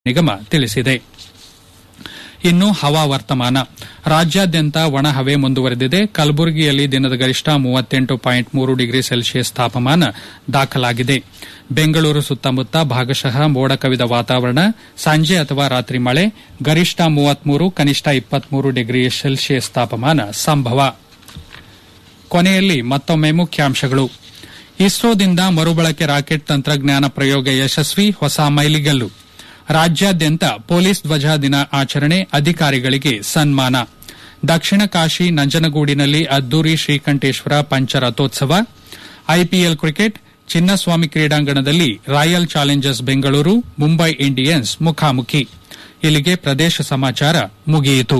ನಿಗಮ ತಿಳಿಸಿದೆ ಇನ್ನು ಹವಾ ವರ್ತಮಾನ ರಾಜ್ಯಾದ್ಯಂತ ಒಣಹವೆ ಮುಂದುವರೆದಿದೆ ಕಲಬುರಗಿಯಲ್ಲಿ ದಿನದ ಗರಿಷ್ಠ ಮೂವತ್ತೆಂಟು ಪಾಯಿಂಟ್ ಮೂರು ಡಿಗ್ರಿ ಸೆಲ್ಸಿಯಸ್ ತಾಪಮಾನ ದಾಖಲಾಗಿದೆ ಬೆಂಗಳೂರು ಸುತ್ತಮುತ್ತ ಭಾಗಶಃ ಮೋಡ ಕವಿದ ವಾತಾವರಣ ಸಂಜೆ ಅಥವಾ ರಾತ್ರಿ ಮಳೆ ಗರಿಷ್ಠ ಮೂವತ್ಮೂರು ಕನಿಷ್ಠ ಇಪ್ಪತ್ಮೂರು ಡಿಗ್ರಿ ಸೆಲ್ಸಿಯಸ್ ತಾಪಮಾನ ಸಂಭವ ಕೊನೆಯಲ್ಲಿ ಮತ್ತೊಮ್ಮೆ ಮುಖ್ಯಾಂಶಗಳು ಇಸ್ರೋದಿಂದ ಮರುಬಳಕೆ ರಾಕೆಟ್ ತಂತ್ರಜ್ಞಾನ ಪ್ರಯೋಗ ಯಶಸ್ವಿ ಹೊಸ ಮೈಲಿಗಲ್ಲು ರಾಜ್ಯಾದ್ಯಂತ ಪೊಲೀಸ್ ಧ್ವಜ ದಿನ ಆಚರಣೆ ಅಧಿಕಾರಿಗಳಿಗೆ ಸನ್ಮಾನ ದಕ್ಷಿಣ ಕಾಶಿ ನಂಜನಗೂಡಿನಲ್ಲಿ ಅದ್ದೂರಿ ಶ್ರೀಕಂಠೇಶ್ವರ ಪಂಚರಥೋತ್ಸವ ಐಪಿಎಲ್ ಕ್ರಿಕೆಟ್ ಚಿನ್ನಸ್ವಾಮಿ ಕ್ರೀಡಾಂಗಣದಲ್ಲಿ Royal Challengers Bengaluru Mumbai Indians ಮುಖಾಮುಖಿ ಇಲ್ಲಿಗೆ ಪ್ರದೇಶ ಸಮಾಚಾರ ಮುಗಿಯಿತು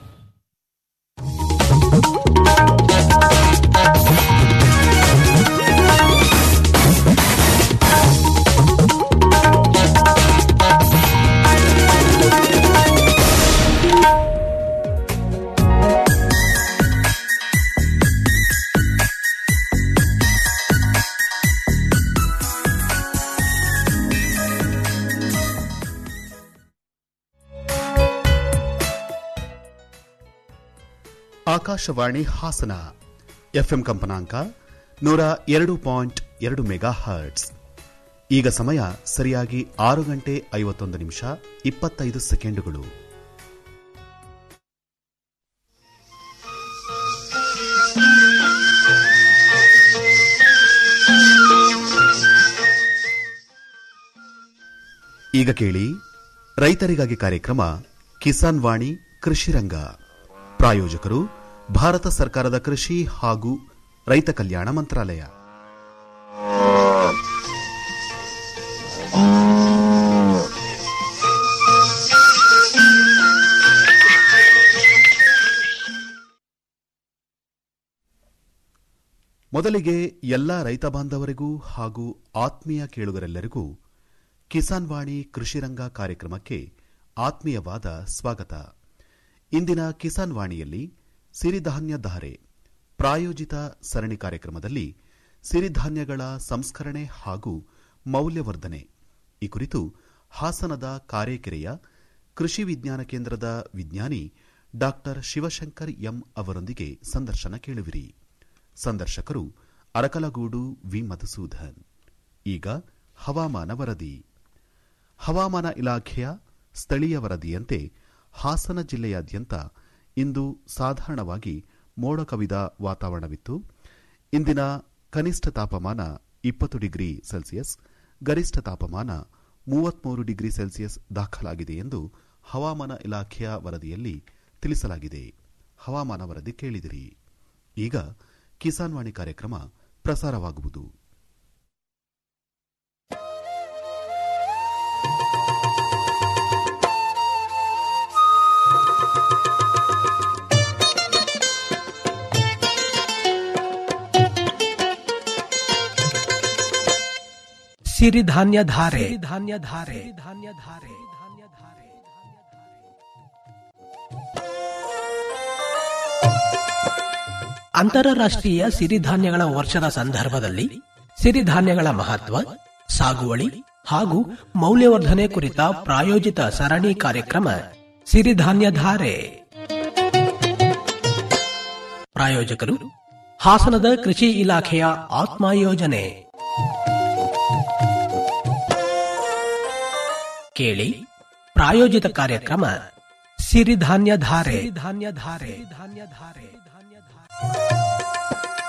ಆಕಾಶವಾಣಿ ಹಾಸನ ಎಫ್ಎಂ ಕಂಪನಾಂಕ ನೂರ ಎರಡು ಪಾಯಿಂಟ್ ಎರಡು ಮೆಗಾ ಹರ್ಟ್ಸ್ ಈಗ ಸಮಯ ಸರಿಯಾಗಿ ಆರು ಗಂಟೆ ಐವತ್ತೊಂದು ನಿಮಿಷ ಇಪ್ಪತ್ತೈದು ಸೆಕೆಂಡುಗಳು ಈಗ ಕೇಳಿ ರೈತರಿಗಾಗಿ ಕಾರ್ಯಕ್ರಮ ಕಿಸಾನ್ ವಾಣಿ ಕೃಷಿ ರಂಗ ಪ್ರಾಯೋಜಕರು ಭಾರತ ಸರ್ಕಾರದ ಕೃಷಿ ಹಾಗೂ ರೈತ ಕಲ್ಯಾಣ ಮಂತ್ರಾಲಯ ಮೊದಲಿಗೆ ಎಲ್ಲ ರೈತ ಬಾಂಧವರಿಗೂ ಹಾಗೂ ಆತ್ಮೀಯ ಕೇಳುಗರೆಲ್ಲರಿಗೂ ಕಿಸಾನ್ ವಾಣಿ ಕೃಷಿರಂಗ ಕಾರ್ಯಕ್ರಮಕ್ಕೆ ಆತ್ಮೀಯವಾದ ಸ್ವಾಗತ ಇಂದಿನ ಕಿಸಾನ್ ವಾಣಿಯಲ್ಲಿ ಸಿರಿಧಾನ್ಯ ಧಾರೆ ಪ್ರಾಯೋಜಿತ ಸರಣಿ ಕಾರ್ಯಕ್ರಮದಲ್ಲಿ ಸಿರಿಧಾನ್ಯಗಳ ಸಂಸ್ಕರಣೆ ಹಾಗೂ ಮೌಲ್ಯವರ್ಧನೆ ಈ ಕುರಿತು ಹಾಸನದ ಕಾರೇಕೆರೆಯ ಕೃಷಿ ವಿಜ್ಞಾನ ಕೇಂದ್ರದ ವಿಜ್ಞಾನಿ ಡಾ ಶಿವಶಂಕರ್ ಎಂ ಅವರೊಂದಿಗೆ ಸಂದರ್ಶನ ಕೇಳುವಿರಿ ಸಂದರ್ಶಕರು ಅರಕಲಗೂಡು ವಿ ಮಧುಸೂದನ್ ಈಗ ಹವಾಮಾನ ವರದಿ ಹವಾಮಾನ ಇಲಾಖೆಯ ಸ್ಥಳೀಯ ವರದಿಯಂತೆ ಹಾಸನ ಜಿಲ್ಲೆಯಾದ್ಯಂತ ಇಂದು ಸಾಧಾರಣವಾಗಿ ಮೋಡ ಕವಿದ ವಾತಾವರಣವಿತ್ತು ಇಂದಿನ ಕನಿಷ್ಠ ತಾಪಮಾನ ಇಪ್ಪತ್ತು ಡಿಗ್ರಿ ಸೆಲ್ಸಿಯಸ್ ಗರಿಷ್ಠ ತಾಪಮಾನ ಮೂವತ್ಮೂರು ಡಿಗ್ರಿ ಸೆಲ್ಸಿಯಸ್ ದಾಖಲಾಗಿದೆ ಎಂದು ಹವಾಮಾನ ಇಲಾಖೆಯ ವರದಿಯಲ್ಲಿ ತಿಳಿಸಲಾಗಿದೆ ಹವಾಮಾನ ವರದಿ ಕೇಳಿದಿರಿ ಈಗ ಕಿಸಾನ್ ವಾಣಿ ಕಾರ್ಯಕ್ರಮ ಪ್ರಸಾರವಾಗುವುದು ಸಿರಿಧಾನ್ಯ ಧಾರೆ ಧಾನ್ಯ ಧಾರೆ ಧಾನ್ಯ ಧಾರೆ ಧಾನ್ಯ ಧಾರೆ ಅಂತಾರಾಷ್ಟ್ರೀಯ ಸಿರಿಧಾನ್ಯಗಳ ವರ್ಷದ ಸಂದರ್ಭದಲ್ಲಿ ಸಿರಿಧಾನ್ಯಗಳ ಮಹತ್ವ ಸಾಗುವಳಿ ಹಾಗೂ ಮೌಲ್ಯವರ್ಧನೆ ಕುರಿತ ಪ್ರಾಯೋಜಿತ ಸರಣಿ ಕಾರ್ಯಕ್ರಮ ಸಿರಿಧಾನ್ಯ ಧಾರೆ ಪ್ರಾಯೋಜಕರು ಹಾಸನದ ಕೃಷಿ ಇಲಾಖೆಯ ಆತ್ಮ ಯೋಜನೆ ಕೇಳಿ ಪ್ರಾಯೋಜಿತ ಕಾರ್ಯಕ್ರಮ ಸಿರಿಧಾನ್ಯ ಧಾರೆ ಧಾನ್ಯ ಧಾರೆ ಧಾನ್ಯ ಧಾರೆ ಧಾನ್ಯ ಧಾರೆ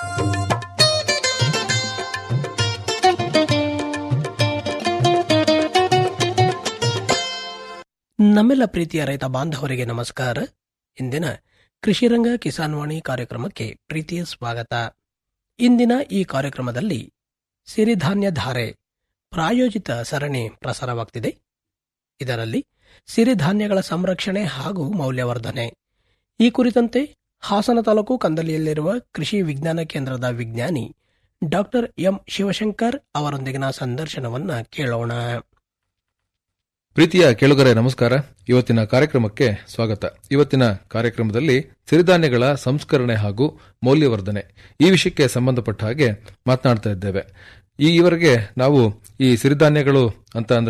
ನಮ್ಮೆಲ್ಲ ಪ್ರೀತಿಯ ರೈತ ಬಾಂಧವರಿಗೆ ನಮಸ್ಕಾರ ಇಂದಿನ ಕೃಷಿರಂಗ ಕಿಸಾನ್ ವಾಣಿ ಕಾರ್ಯಕ್ರಮಕ್ಕೆ ಪ್ರೀತಿಯ ಸ್ವಾಗತ ಇಂದಿನ ಈ ಕಾರ್ಯಕ್ರಮದಲ್ಲಿ ಸಿರಿಧಾನ್ಯ ಧಾರೆ ಪ್ರಾಯೋಜಿತ ಸರಣಿ ಪ್ರಸಾರವಾಗ್ತಿದೆ ಇದರಲ್ಲಿ ಸಿರಿಧಾನ್ಯಗಳ ಸಂರಕ್ಷಣೆ ಹಾಗೂ ಮೌಲ್ಯವರ್ಧನೆ ಈ ಕುರಿತಂತೆ ಹಾಸನ ತಾಲೂಕು ಕಂದಲಿಯಲ್ಲಿರುವ ಕೃಷಿ ವಿಜ್ಞಾನ ಕೇಂದ್ರದ ವಿಜ್ಞಾನಿ ಡಾಕ್ಟರ್ ಎಂ ಶಿವಶಂಕರ್ ಅವರೊಂದಿಗಿನ ಸಂದರ್ಶನವನ್ನ ಕೇಳೋಣ ಪ್ರೀತಿಯ ಕೇಳುಗರೆ ನಮಸ್ಕಾರ ಇವತ್ತಿನ ಕಾರ್ಯಕ್ರಮಕ್ಕೆ ಸ್ವಾಗತ ಇವತ್ತಿನ ಕಾರ್ಯಕ್ರಮದಲ್ಲಿ ಸಿರಿಧಾನ್ಯಗಳ ಸಂಸ್ಕರಣೆ ಹಾಗೂ ಮೌಲ್ಯವರ್ಧನೆ ಈ ವಿಷಯಕ್ಕೆ ಸಂಬಂಧಪಟ್ಟ ಹಾಗೆ ಮಾತನಾಡ್ತಾ ಇದ್ದೇವೆ ಈ ಇವರೆಗೆ ನಾವು ಈ ಸಿರಿಧಾನ್ಯಗಳು ಅಂತ ಅಂದ್ರೆ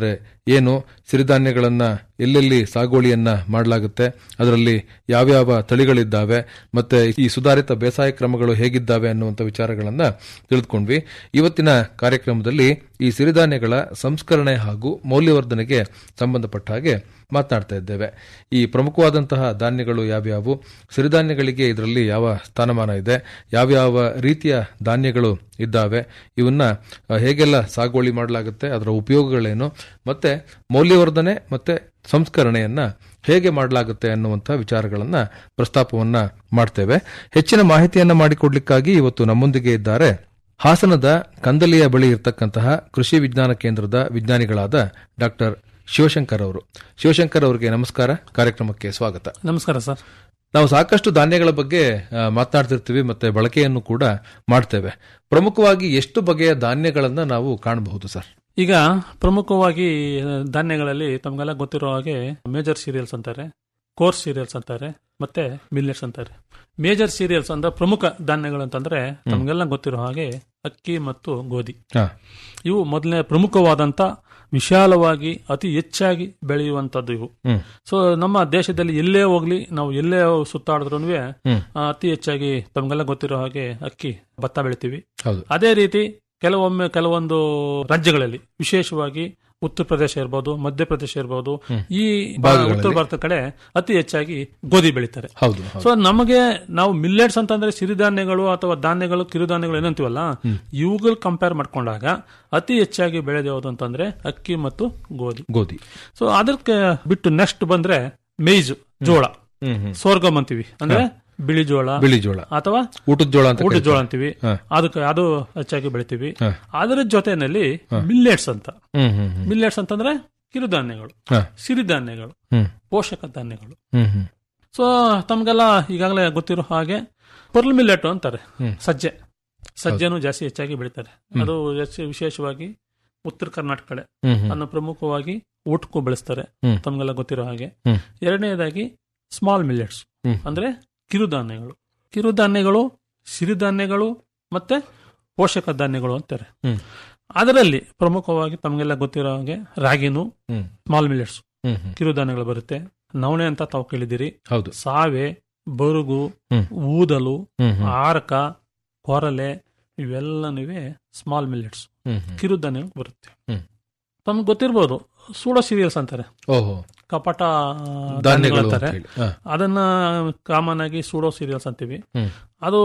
ಏನು ಸಿರಿಧಾನ್ಯಗಳನ್ನ ಎಲ್ಲೆಲ್ಲಿ ಸಾಗುವಳಿಯನ್ನ ಮಾಡಲಾಗುತ್ತೆ ಅದರಲ್ಲಿ ಯಾವ್ಯಾವ ತಳಿಗಳಿದ್ದಾವೆ ಮತ್ತೆ ಈ ಸುಧಾರಿತ ಬೇಸಾಯ ಕ್ರಮಗಳು ಹೇಗಿದ್ದಾವೆ ಅನ್ನುವಂಥ ವಿಚಾರಗಳನ್ನ ತಿಳಿದುಕೊಂಡ್ವಿ ಇವತ್ತಿನ ಕಾರ್ಯಕ್ರಮದಲ್ಲಿ ಈ ಸಿರಿಧಾನ್ಯಗಳ ಸಂಸ್ಕರಣೆ ಹಾಗೂ ಮೌಲ್ಯವರ್ಧನೆಗೆ ಸಂಬಂಧಪಟ್ಟ ಹಾಗೆ ಮಾತನಾಡ್ತಾ ಇದ್ದೇವೆ ಈ ಪ್ರಮುಖವಾದಂತಹ ಧಾನ್ಯಗಳು ಯಾವ್ಯಾವು ಸಿರಿಧಾನ್ಯಗಳಿಗೆ ಇದರಲ್ಲಿ ಯಾವ ಸ್ಥಾನಮಾನ ಇದೆ ಯಾವ್ಯಾವ ರೀತಿಯ ಧಾನ್ಯಗಳು ಇದ್ದಾವೆ ಇವನ್ನ ಅಹ್, ಹೇಗೆಲ್ಲ ಸಾಗುವಳಿ ಮಾಡಲಾಗುತ್ತೆ ಅದರ ಉಪಯೋಗಗಳೇನು ಮತ್ತೆ ಮೌಲ್ಯವರ್ಧನೆ ಮತ್ತೆ ಸಂಸ್ಕರಣೆಯನ್ನ ಹೇಗೆ ಮಾಡಲಾಗುತ್ತೆ ಅನ್ನುವಂಥ ವಿಚಾರಗಳನ್ನ ಪ್ರಸ್ತಾಪವನ್ನ ಮಾಡ್ತೇವೆ ಹೆಚ್ಚಿನ ಮಾಹಿತಿಯನ್ನ ಮಾಡಿಕೊಡ್ಲಿಕ್ಕಾಗಿ ಇವತ್ತು ನಮ್ಮೊಂದಿಗೆ ಇದ್ದಾರೆ ಹಾಸನದ ಕಂದಲಿಯ ಬಳಿ ಇರತಕ್ಕಂತಹ ಕೃಷಿ ವಿಜ್ಞಾನ ಕೇಂದ್ರದ ವಿಜ್ಞಾನಿಗಳಾದ ಡಾಕ್ಟರ್ ಶಿವಶಂಕರ್ ಅವರು ಶಿವಶಂಕರ್ ಅವರಿಗೆ ನಮಸ್ಕಾರ ಕಾರ್ಯಕ್ರಮಕ್ಕೆ ಸ್ವಾಗತ ನಮಸ್ಕಾರ ಸರ್ ನಾವು ಸಾಕಷ್ಟು ಧಾನ್ಯಗಳ ಬಗ್ಗೆ ಆ, ಮಾತನಾಡ್ತಿರ್ತೀವಿ ಮತ್ತೆ ಬಳಕೆಯನ್ನು ಕೂಡ ಮಾಡ್ತೇವೆ ಪ್ರಮುಖವಾಗಿ ಎಷ್ಟು ಬಗೆಯ ಧಾನ್ಯಗಳನ್ನ ನಾವು ಕಾಣಬಹುದು ಸರ್ ಈಗ ಪ್ರಮುಖವಾಗಿ ಆ, ಧಾನ್ಯಗಳಲ್ಲಿ ತಮಗೆಲ್ಲ ಗೊತ್ತಿರೋ ಹಾಗೆ ಮೇಜರ್ ಸೀರಿಯಲ್ಸ್ ಅಂತಾರೆ ಕೋರ್ಸ್ ಸೀರಿಯಲ್ಸ್ ಅಂತಾರೆ ಮತ್ತೆ ಮಿಲ್ಲೆಟ್ಸ್ ಅಂತಾರೆ ಮೇಜರ್ ಸೀರಿಯಲ್ಸ್ ಅಂದ್ರೆ ಪ್ರಮುಖ ಧಾನ್ಯಗಳು ಅಂತಂದ್ರೆ ತಮಗೆಲ್ಲ ಗೊತ್ತಿರೋ ಹಾಗೆ ಅಕ್ಕಿ ಮತ್ತು ಗೋಧಿ ಹಾ. ಇವು ಮೊದಲನೇ ಪ್ರಮುಖವಾದಂತ ವಿಶಾಲವಾಗಿ ಅತಿ ಹೆಚ್ಚಾಗಿ ಬೆಳೆಯುವಂತದ್ದು ಇವು ಹ್ಮ್. ಸೊ ನಮ್ಮ ದೇಶದಲ್ಲಿ ಎಲ್ಲೇ ಹೋಗ್ಲಿ ನಾವು ಎಲ್ಲೇ ಸುತ್ತಾಡಿದ್ರು ಹ್ಮ್. ಅತಿ ಹೆಚ್ಚಾಗಿ ತಮಗೆಲ್ಲ ಗೊತ್ತಿರೋ ಹಾಗೆ ಅಕ್ಕಿ ಭತ್ತ ಬೆಳಿತೀವಿ ಹೌದು ಅದೇ ರೀತಿ ಕೆಲವೊಮ್ಮೆ ಕೆಲವೊಂದು ರಾಜ್ಯಗಳಲ್ಲಿ ವಿಶೇಷವಾಗಿ ಉತ್ತರ ಪ್ರದೇಶ ಇರ್ಬೋದು ಮಧ್ಯಪ್ರದೇಶ ಇರ್ಬೋದು ಈ ಬಾ- ಭಾಗಗಳಲ್ಲಿ. ಉತ್ತರ ಭಾರತದ ಕಡೆ ಅತಿ ಹೆಚ್ಚಾಗಿ ಗೋಧಿ ಬೆಳೀತಾರೆ ಹೌದು ಹೌದು. ಸೊ ನಮಗೆ ನಾವು ಮಿಲ್ಲೆಟ್ಸ್ ಅಂತಂದ್ರೆ ಸಿರಿಧಾನ್ಯಗಳು ಅಥವಾ ಧಾನ್ಯಗಳು ಕಿರುಧಾನ್ಯಗಳು ಏನಂತೀವಲ್ಲ ಇವುಗಳು ಕಂಪೇರ್ ಮಾಡ್ಕೊಂಡಾಗ ಅತಿ ಹೆಚ್ಚಾಗಿ ಬೆಳೆದು ಯಾವುದು ಅಂತಂದ್ರೆ ಅಕ್ಕಿ ಮತ್ತು ಗೋಧಿ ಗೋಧಿ ಸೊ ಅದಕ್ಕೆ ಬಿಟ್ಟು ನೆಕ್ಸ್ಟ್ ಬಂದ್ರೆ ಮೇಜ್ ಜೋಳ ಹ್ಮ್ ಹ್ಮ್ ಸೋರ್ಗಮ್ ಅಂತೀವಿ ಅಂದ್ರೆ ಬಿಳಿ ಜೋಳ ಬಿಳಿ ಜೋಳ ಅಥವಾ ಊಟದ ಜೋಳ ಅಂತ ಊಟದ ಕರೀತಾರೆ. ಜೋಳ ಅಂತೀವಿ ಹಾ. ಅದಕ್ಕೆ ಅದು ಹೆಚ್ಚಾಗಿ ಬೆಳಿತೀವಿ ಹಾ. ಅದರ ಜೊತೆನಲ್ಲಿ ಮಿಲ್ಲೆಟ್ಸ್ ಅಂತ ಹ್ಮ್ ಹ್ಮ್ ಹ್ಮ್ ಮಿಲ್ಲೆಟ್ಸ್ ಅಂತಂದ್ರೆ ಕಿರುಧಾನ್ಯಗಳು ಹಾ. ಸಿರಿಧಾನ್ಯಗಳು ಹ್ಮ್ ಪೋಷಕ ಧಾನ್ಯಗಳು ಹ್ಮ್ ಹ್ಮ್ ಸೊ ತಮ್ಗೆಲ್ಲ ಈಗಾಗಲೇ ಗೊತ್ತಿರೋ ಹಾಗೆ ಪರ್ಲ್ ಮಿಲ್ಲೆಟ್ ಅಂತಾರೆ ಸಜ್ಜೆ ಸಜ್ಜೆನೂ ಜಾಸ್ತಿ ಹೆಚ್ಚಾಗಿ ಬೆಳಿತಾರೆ ಅದು ಹೆಚ್ಚು ವಿಶೇಷವಾಗಿ ಉತ್ತರ ಕರ್ನಾಟಕ ಕಡೆ ಹ್ಮ್ ಹ್ಮ್ ಅನ್ನು ಪ್ರಮುಖವಾಗಿ ಊಟಕ್ಕೂ ಬೆಳೆಸ್ತಾರೆ ಹ್ಮ್. ತಮ್ಗೆಲ್ಲ ಗೊತ್ತಿರೋ ಹಾಗೆ ಹ್ಮ್. ಎರಡನೇದಾಗಿ ಸ್ಮಾಲ್ ಮಿಲ್ಲೆಟ್ಸ್ ಹ್ಮ್. ಅಂದ್ರೆ ಕಿರುಧಾನ್ಯಗಳು ಕಿರುಧಾನ್ಯಗಳು ಸಿರಿಧಾನ್ಯಗಳು ಮತ್ತೆ ಪೋಷಕ ಧಾನ್ಯಗಳು ಅಂತಾರೆ ಹ್ಮ್. ಅದರಲ್ಲಿ ಪ್ರಮುಖವಾಗಿ ತಮಗೆಲ್ಲ ಗೊತ್ತಿರೋ ಹಾಗೆ ರಾಗಿನು ಹ್ಮ್ ಸ್ಮಾಲ್ ಮಿಲ್ಲೆಟ್ಸ್ ಹ್ಮ್ ಹ್ಮ್ ಕಿರುಧಾನ್ಯಗಳು ಬರುತ್ತೆ ನವಣೆ ಅಂತ ತಾವು ಕೇಳಿದಿರಿ ಹೌದು ಸಾವೆ ಬರುಗು ಹ್ಮ್. ಊದಲು ಹ್ಮ್ ಹ್ಮ್ ಆರಕ ಕೊರಲೆ ಇವೆಲ್ಲನೂ ಸ್ಮಾಲ್ ಮಿಲ್ಲೆಟ್ಸ್ ಹ್ಮ್ ಹ್ಮ್ ಕಿರುಧಾನ್ಯಗಳು ಬರುತ್ತೆ ಹ್ಮ್. ತಮ್ಗೆ ಗೊತ್ತಿರ್ಬೋದು ಸೂಡೋ ಸೀರಿಯಲ್ಸ್ ಅಂತಾರೆ ಓಹೋ ಕಪಟ ಧಾನ್ಯಗಳು ಧಾನ್ಯಗಳು ಅಂತಾರೆ ಅಂತ ಹೇಳಿ. ಹಾ. ಅದನ್ನ ಕಾಮನ್ ಆಗಿ ಸೂಡೋ ಸೀರಿಯಲ್ಸ್ ಅಂತೀವಿ ಹ್ಮ್. ಅದು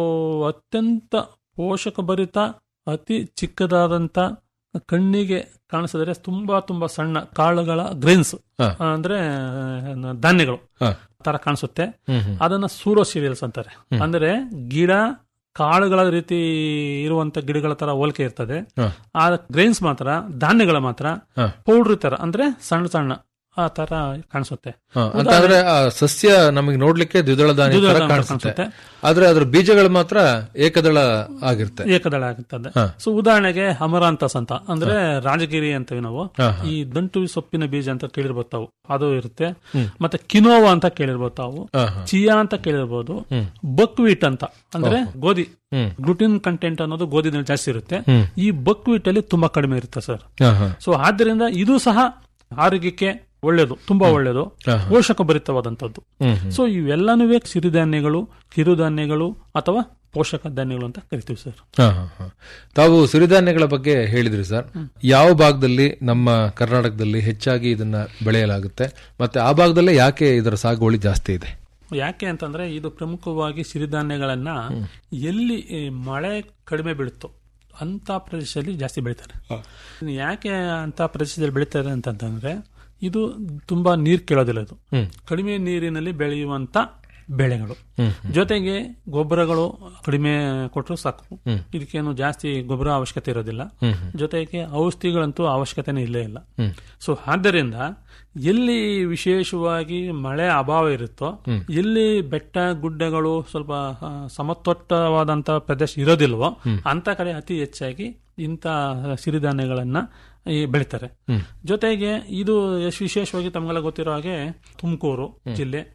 ಅತ್ಯಂತ ಪೋಷಕ ಭರಿತ ಅತಿ ಚಿಕ್ಕದಾದಂತ ಕಣ್ಣಿಗೆ ಕಾಣಿಸಿದ್ರೆ ತುಂಬಾ ತುಂಬಾ ಸಣ್ಣ ಕಾಳುಗಳ ಗ್ರೇನ್ಸ್ ಹಾ. ಅಂದ್ರೆ ಆ, ಧಾನ್ಯಗಳು ಹಾ. ತರ ಕಾಣಿಸುತ್ತೆ ಹ್ಮ್ ಹ್ಮ್ ಅದನ್ನ ಸೂಡೋ ಸೀರಿಯಲ್ಸ್ ಅಂತಾರೆ ಅಂದ್ರೆ ಗಿಡ ಕಾಳುಗಳ ರೀತಿ ಇರುವಂತ ಗಿಡಗಳ ತರ ಹೋಲಿಕೆ ಇರ್ತದೆ ಹಾ. ಆ ಗ್ರೈನ್ಸ್ ಮಾತ್ರ ಧಾನ್ಯಗಳ ಮಾತ್ರ ಹಾ. ಪೌಡ್ರ್ ತರ ಅಂದ್ರೆ ಸಣ್ಣ ಸಣ್ಣ ಆ ತರ ಕಾಣಿಸುತ್ತೆ ಹಾ, ಅಂತಂದ್ರೆ ಆ ಸಸ್ಯ ನಮಗೆ ನೋಡ್ಲಿಕ್ಕೆ ದ್ವಿದಳ ಧಾನ್ಯ ತರ ದ್ವಿದಳ ಧಾನ್ಯ ಕಾಣಿಸುತ್ತೆ ಕಾಣಿಸುತ್ತೆ. ಆದ್ರೆ ಅದ್ರ ಬೀಜಗಳು ಮಾತ್ರ ಏಕದಳ ಆಗಿರುತ್ತೆ ಏಕದಳ ಆಗುತ್ತದೆ ಹಾ. ಸೊ ಉದಾಹರಣೆಗೆ ಅಮರಾಂತಸ್ ಅಂತ ಅಂದ್ರೆ ರಾಜಗಿರಿ ಅಂತೀವಿ ನಾವು ಹಾ, ಈ ದಂಟು ಸೊಪ್ಪಿನ ಬೀಜ ಅಂತ ಕೇಳಿರ್ಬೋದು ತಾವು ಅದು ಇರುತ್ತೆ ಮತ್ತೆ ಕಿನೋವಾ ಅಂತ ಕೇಳಿರ್ಬೋದು ತಾವು ಹಾ, ಹಾ. ಚಿಯಾ ಅಂತ ಕೇಳಿರ್ಬೋದು ಬಕ್ವೀಟ್ ಅಂತ ಅಂದ್ರೆ ಗೋಧಿ ಹ್ಮ್. ಗ್ಲುಟಿನ್ ಕಂಟೆಂಟ್ ಅನ್ನೋದು ಗೋಧಿನಲ್ಲಿ ಜಾಸ್ತಿ ಇರುತ್ತೆ ಹ್ಮ್. ಈ ಬಕ್ವೀಟ್ ಅಲ್ಲಿ ತುಂಬಾ ಕಡಿಮೆ ಇರುತ್ತೆ ಸರ್ ಹಾ, ಹಾ. ಸೊ ಆದ್ದರಿಂದ ಇದು ಸಹ ಆರೋಗ್ಯಕ್ಕೆ ಒಳ್ಳೇದು ತುಂಬಾ ಒಳ್ಳೇದು ಹಾ. ಪೋಷಕ ಭರಿತವಾದಂತದ್ದು ಹ್ಮ್, ಹ್ಮ್. ಸೊ ಇವೆಲ್ಲನೂ ಸಿರಿಧಾನ್ಯಗಳು ಕಿರುಧಾನ್ಯಗಳು ಅಥವಾ ಪೋಷಕ ಧಾನ್ಯಗಳು ಅಂತ ಕರಿತೀವಿ ಸರ್ ಹಾ, ಹಾ, ಹಾ. ತಾವು ಸಿರಿಧಾನ್ಯಗಳ ಬಗ್ಗೆ ಹೇಳಿದ್ರಿ ಸರ್ ಯಾವ ಭಾಗದಲ್ಲಿ ನಮ್ಮ ಕರ್ನಾಟಕದಲ್ಲಿ ಹೆಚ್ಚಾಗಿ ಇದನ್ನ ಬೆಳೆಯಲಾಗುತ್ತೆ ಮತ್ತೆ ಆ ಭಾಗದಲ್ಲೇ ಯಾಕೆ ಇದರ ಸಾಗುವಳಿ ಜಾಸ್ತಿ ಇದೆ ಯಾಕೆ ಅಂತಂದ್ರೆ ಇದು ಪ್ರಮುಖವಾಗಿ ಸಿರಿಧಾನ್ಯಗಳನ್ನ ಎಲ್ಲಿ ಈ, ಮಳೆ ಕಡಿಮೆ ಬೀಳುತ್ತೋ ಅಂತ ಪ್ರದೇಶದಲ್ಲಿ ಜಾಸ್ತಿ ಬೆಳಿತಾರೆ ಇನ್ನು ಯಾಕೆ ಅಂತ ಪ್ರದೇಶದಲ್ಲಿ ಬೆಳಿತಾರೆ ಅಂತಂದ್ರೆ ಇದು ತುಂಬಾ ನೀರ್ ಕೇಳೋದಿಲ್ಲ ಇದು ಹ್ಮ್. ಕಡಿಮೆ ನೀರಿನಲ್ಲಿ ಬೆಳೆಯುವಂತ ಬೆಳೆಗಳು ಹ್ಮ್. ಜೊತೆಗೆ ಗೊಬ್ಬರಗಳು ಕಡಿಮೆ ಕೊಟ್ಟರು ಸಾಕು ಹ್ಮ್. ಇದಕ್ಕೇನು ಜಾಸ್ತಿ ಗೊಬ್ಬರ ಅವಶ್ಯಕತೆ ಇರೋದಿಲ್ಲ ಹ್ಮ್. ಜೊತೆಗೆ ಔಷಧಿಗಳಂತೂ ಅವಶ್ಯಕತೆನೇ ಇಲ್ಲೇ ಇಲ್ಲ ಹ್ಮ್. ಸೊ ಆದ್ದರಿಂದ ಎಲ್ಲಿ ವಿಶೇಷವಾಗಿ ಮಳೆ ಅಭಾವ ಇರುತ್ತೋ ಎಲ್ಲಿ ಬೆಟ್ಟ ಗುಡ್ಡಗಳು ಸ್ವಲ್ಪ ಆ, ಸಮತಟ್ಟಾದಂತ ಪ್ರದೇಶ ಇರೋದಿಲ್ವೋ ಅಂತ ಕಡೆ ಅತಿ ಹೆಚ್ಚಾಗಿ ಇಂಥ ಸಿರಿಧಾನ್ಯಗಳನ್ನ ಈ ಬೆಳಿತಾರೆ ಜೊತೆಗೆ ಇದು ಎಷ್ಟ್ ವಿಶೇಷವಾಗಿ ತಮಗೆಲ್ಲ ಗೊತ್ತಿರೋ ಹಾಗೆ ತುಮಕೂರು ಜಿಲ್ಲೆ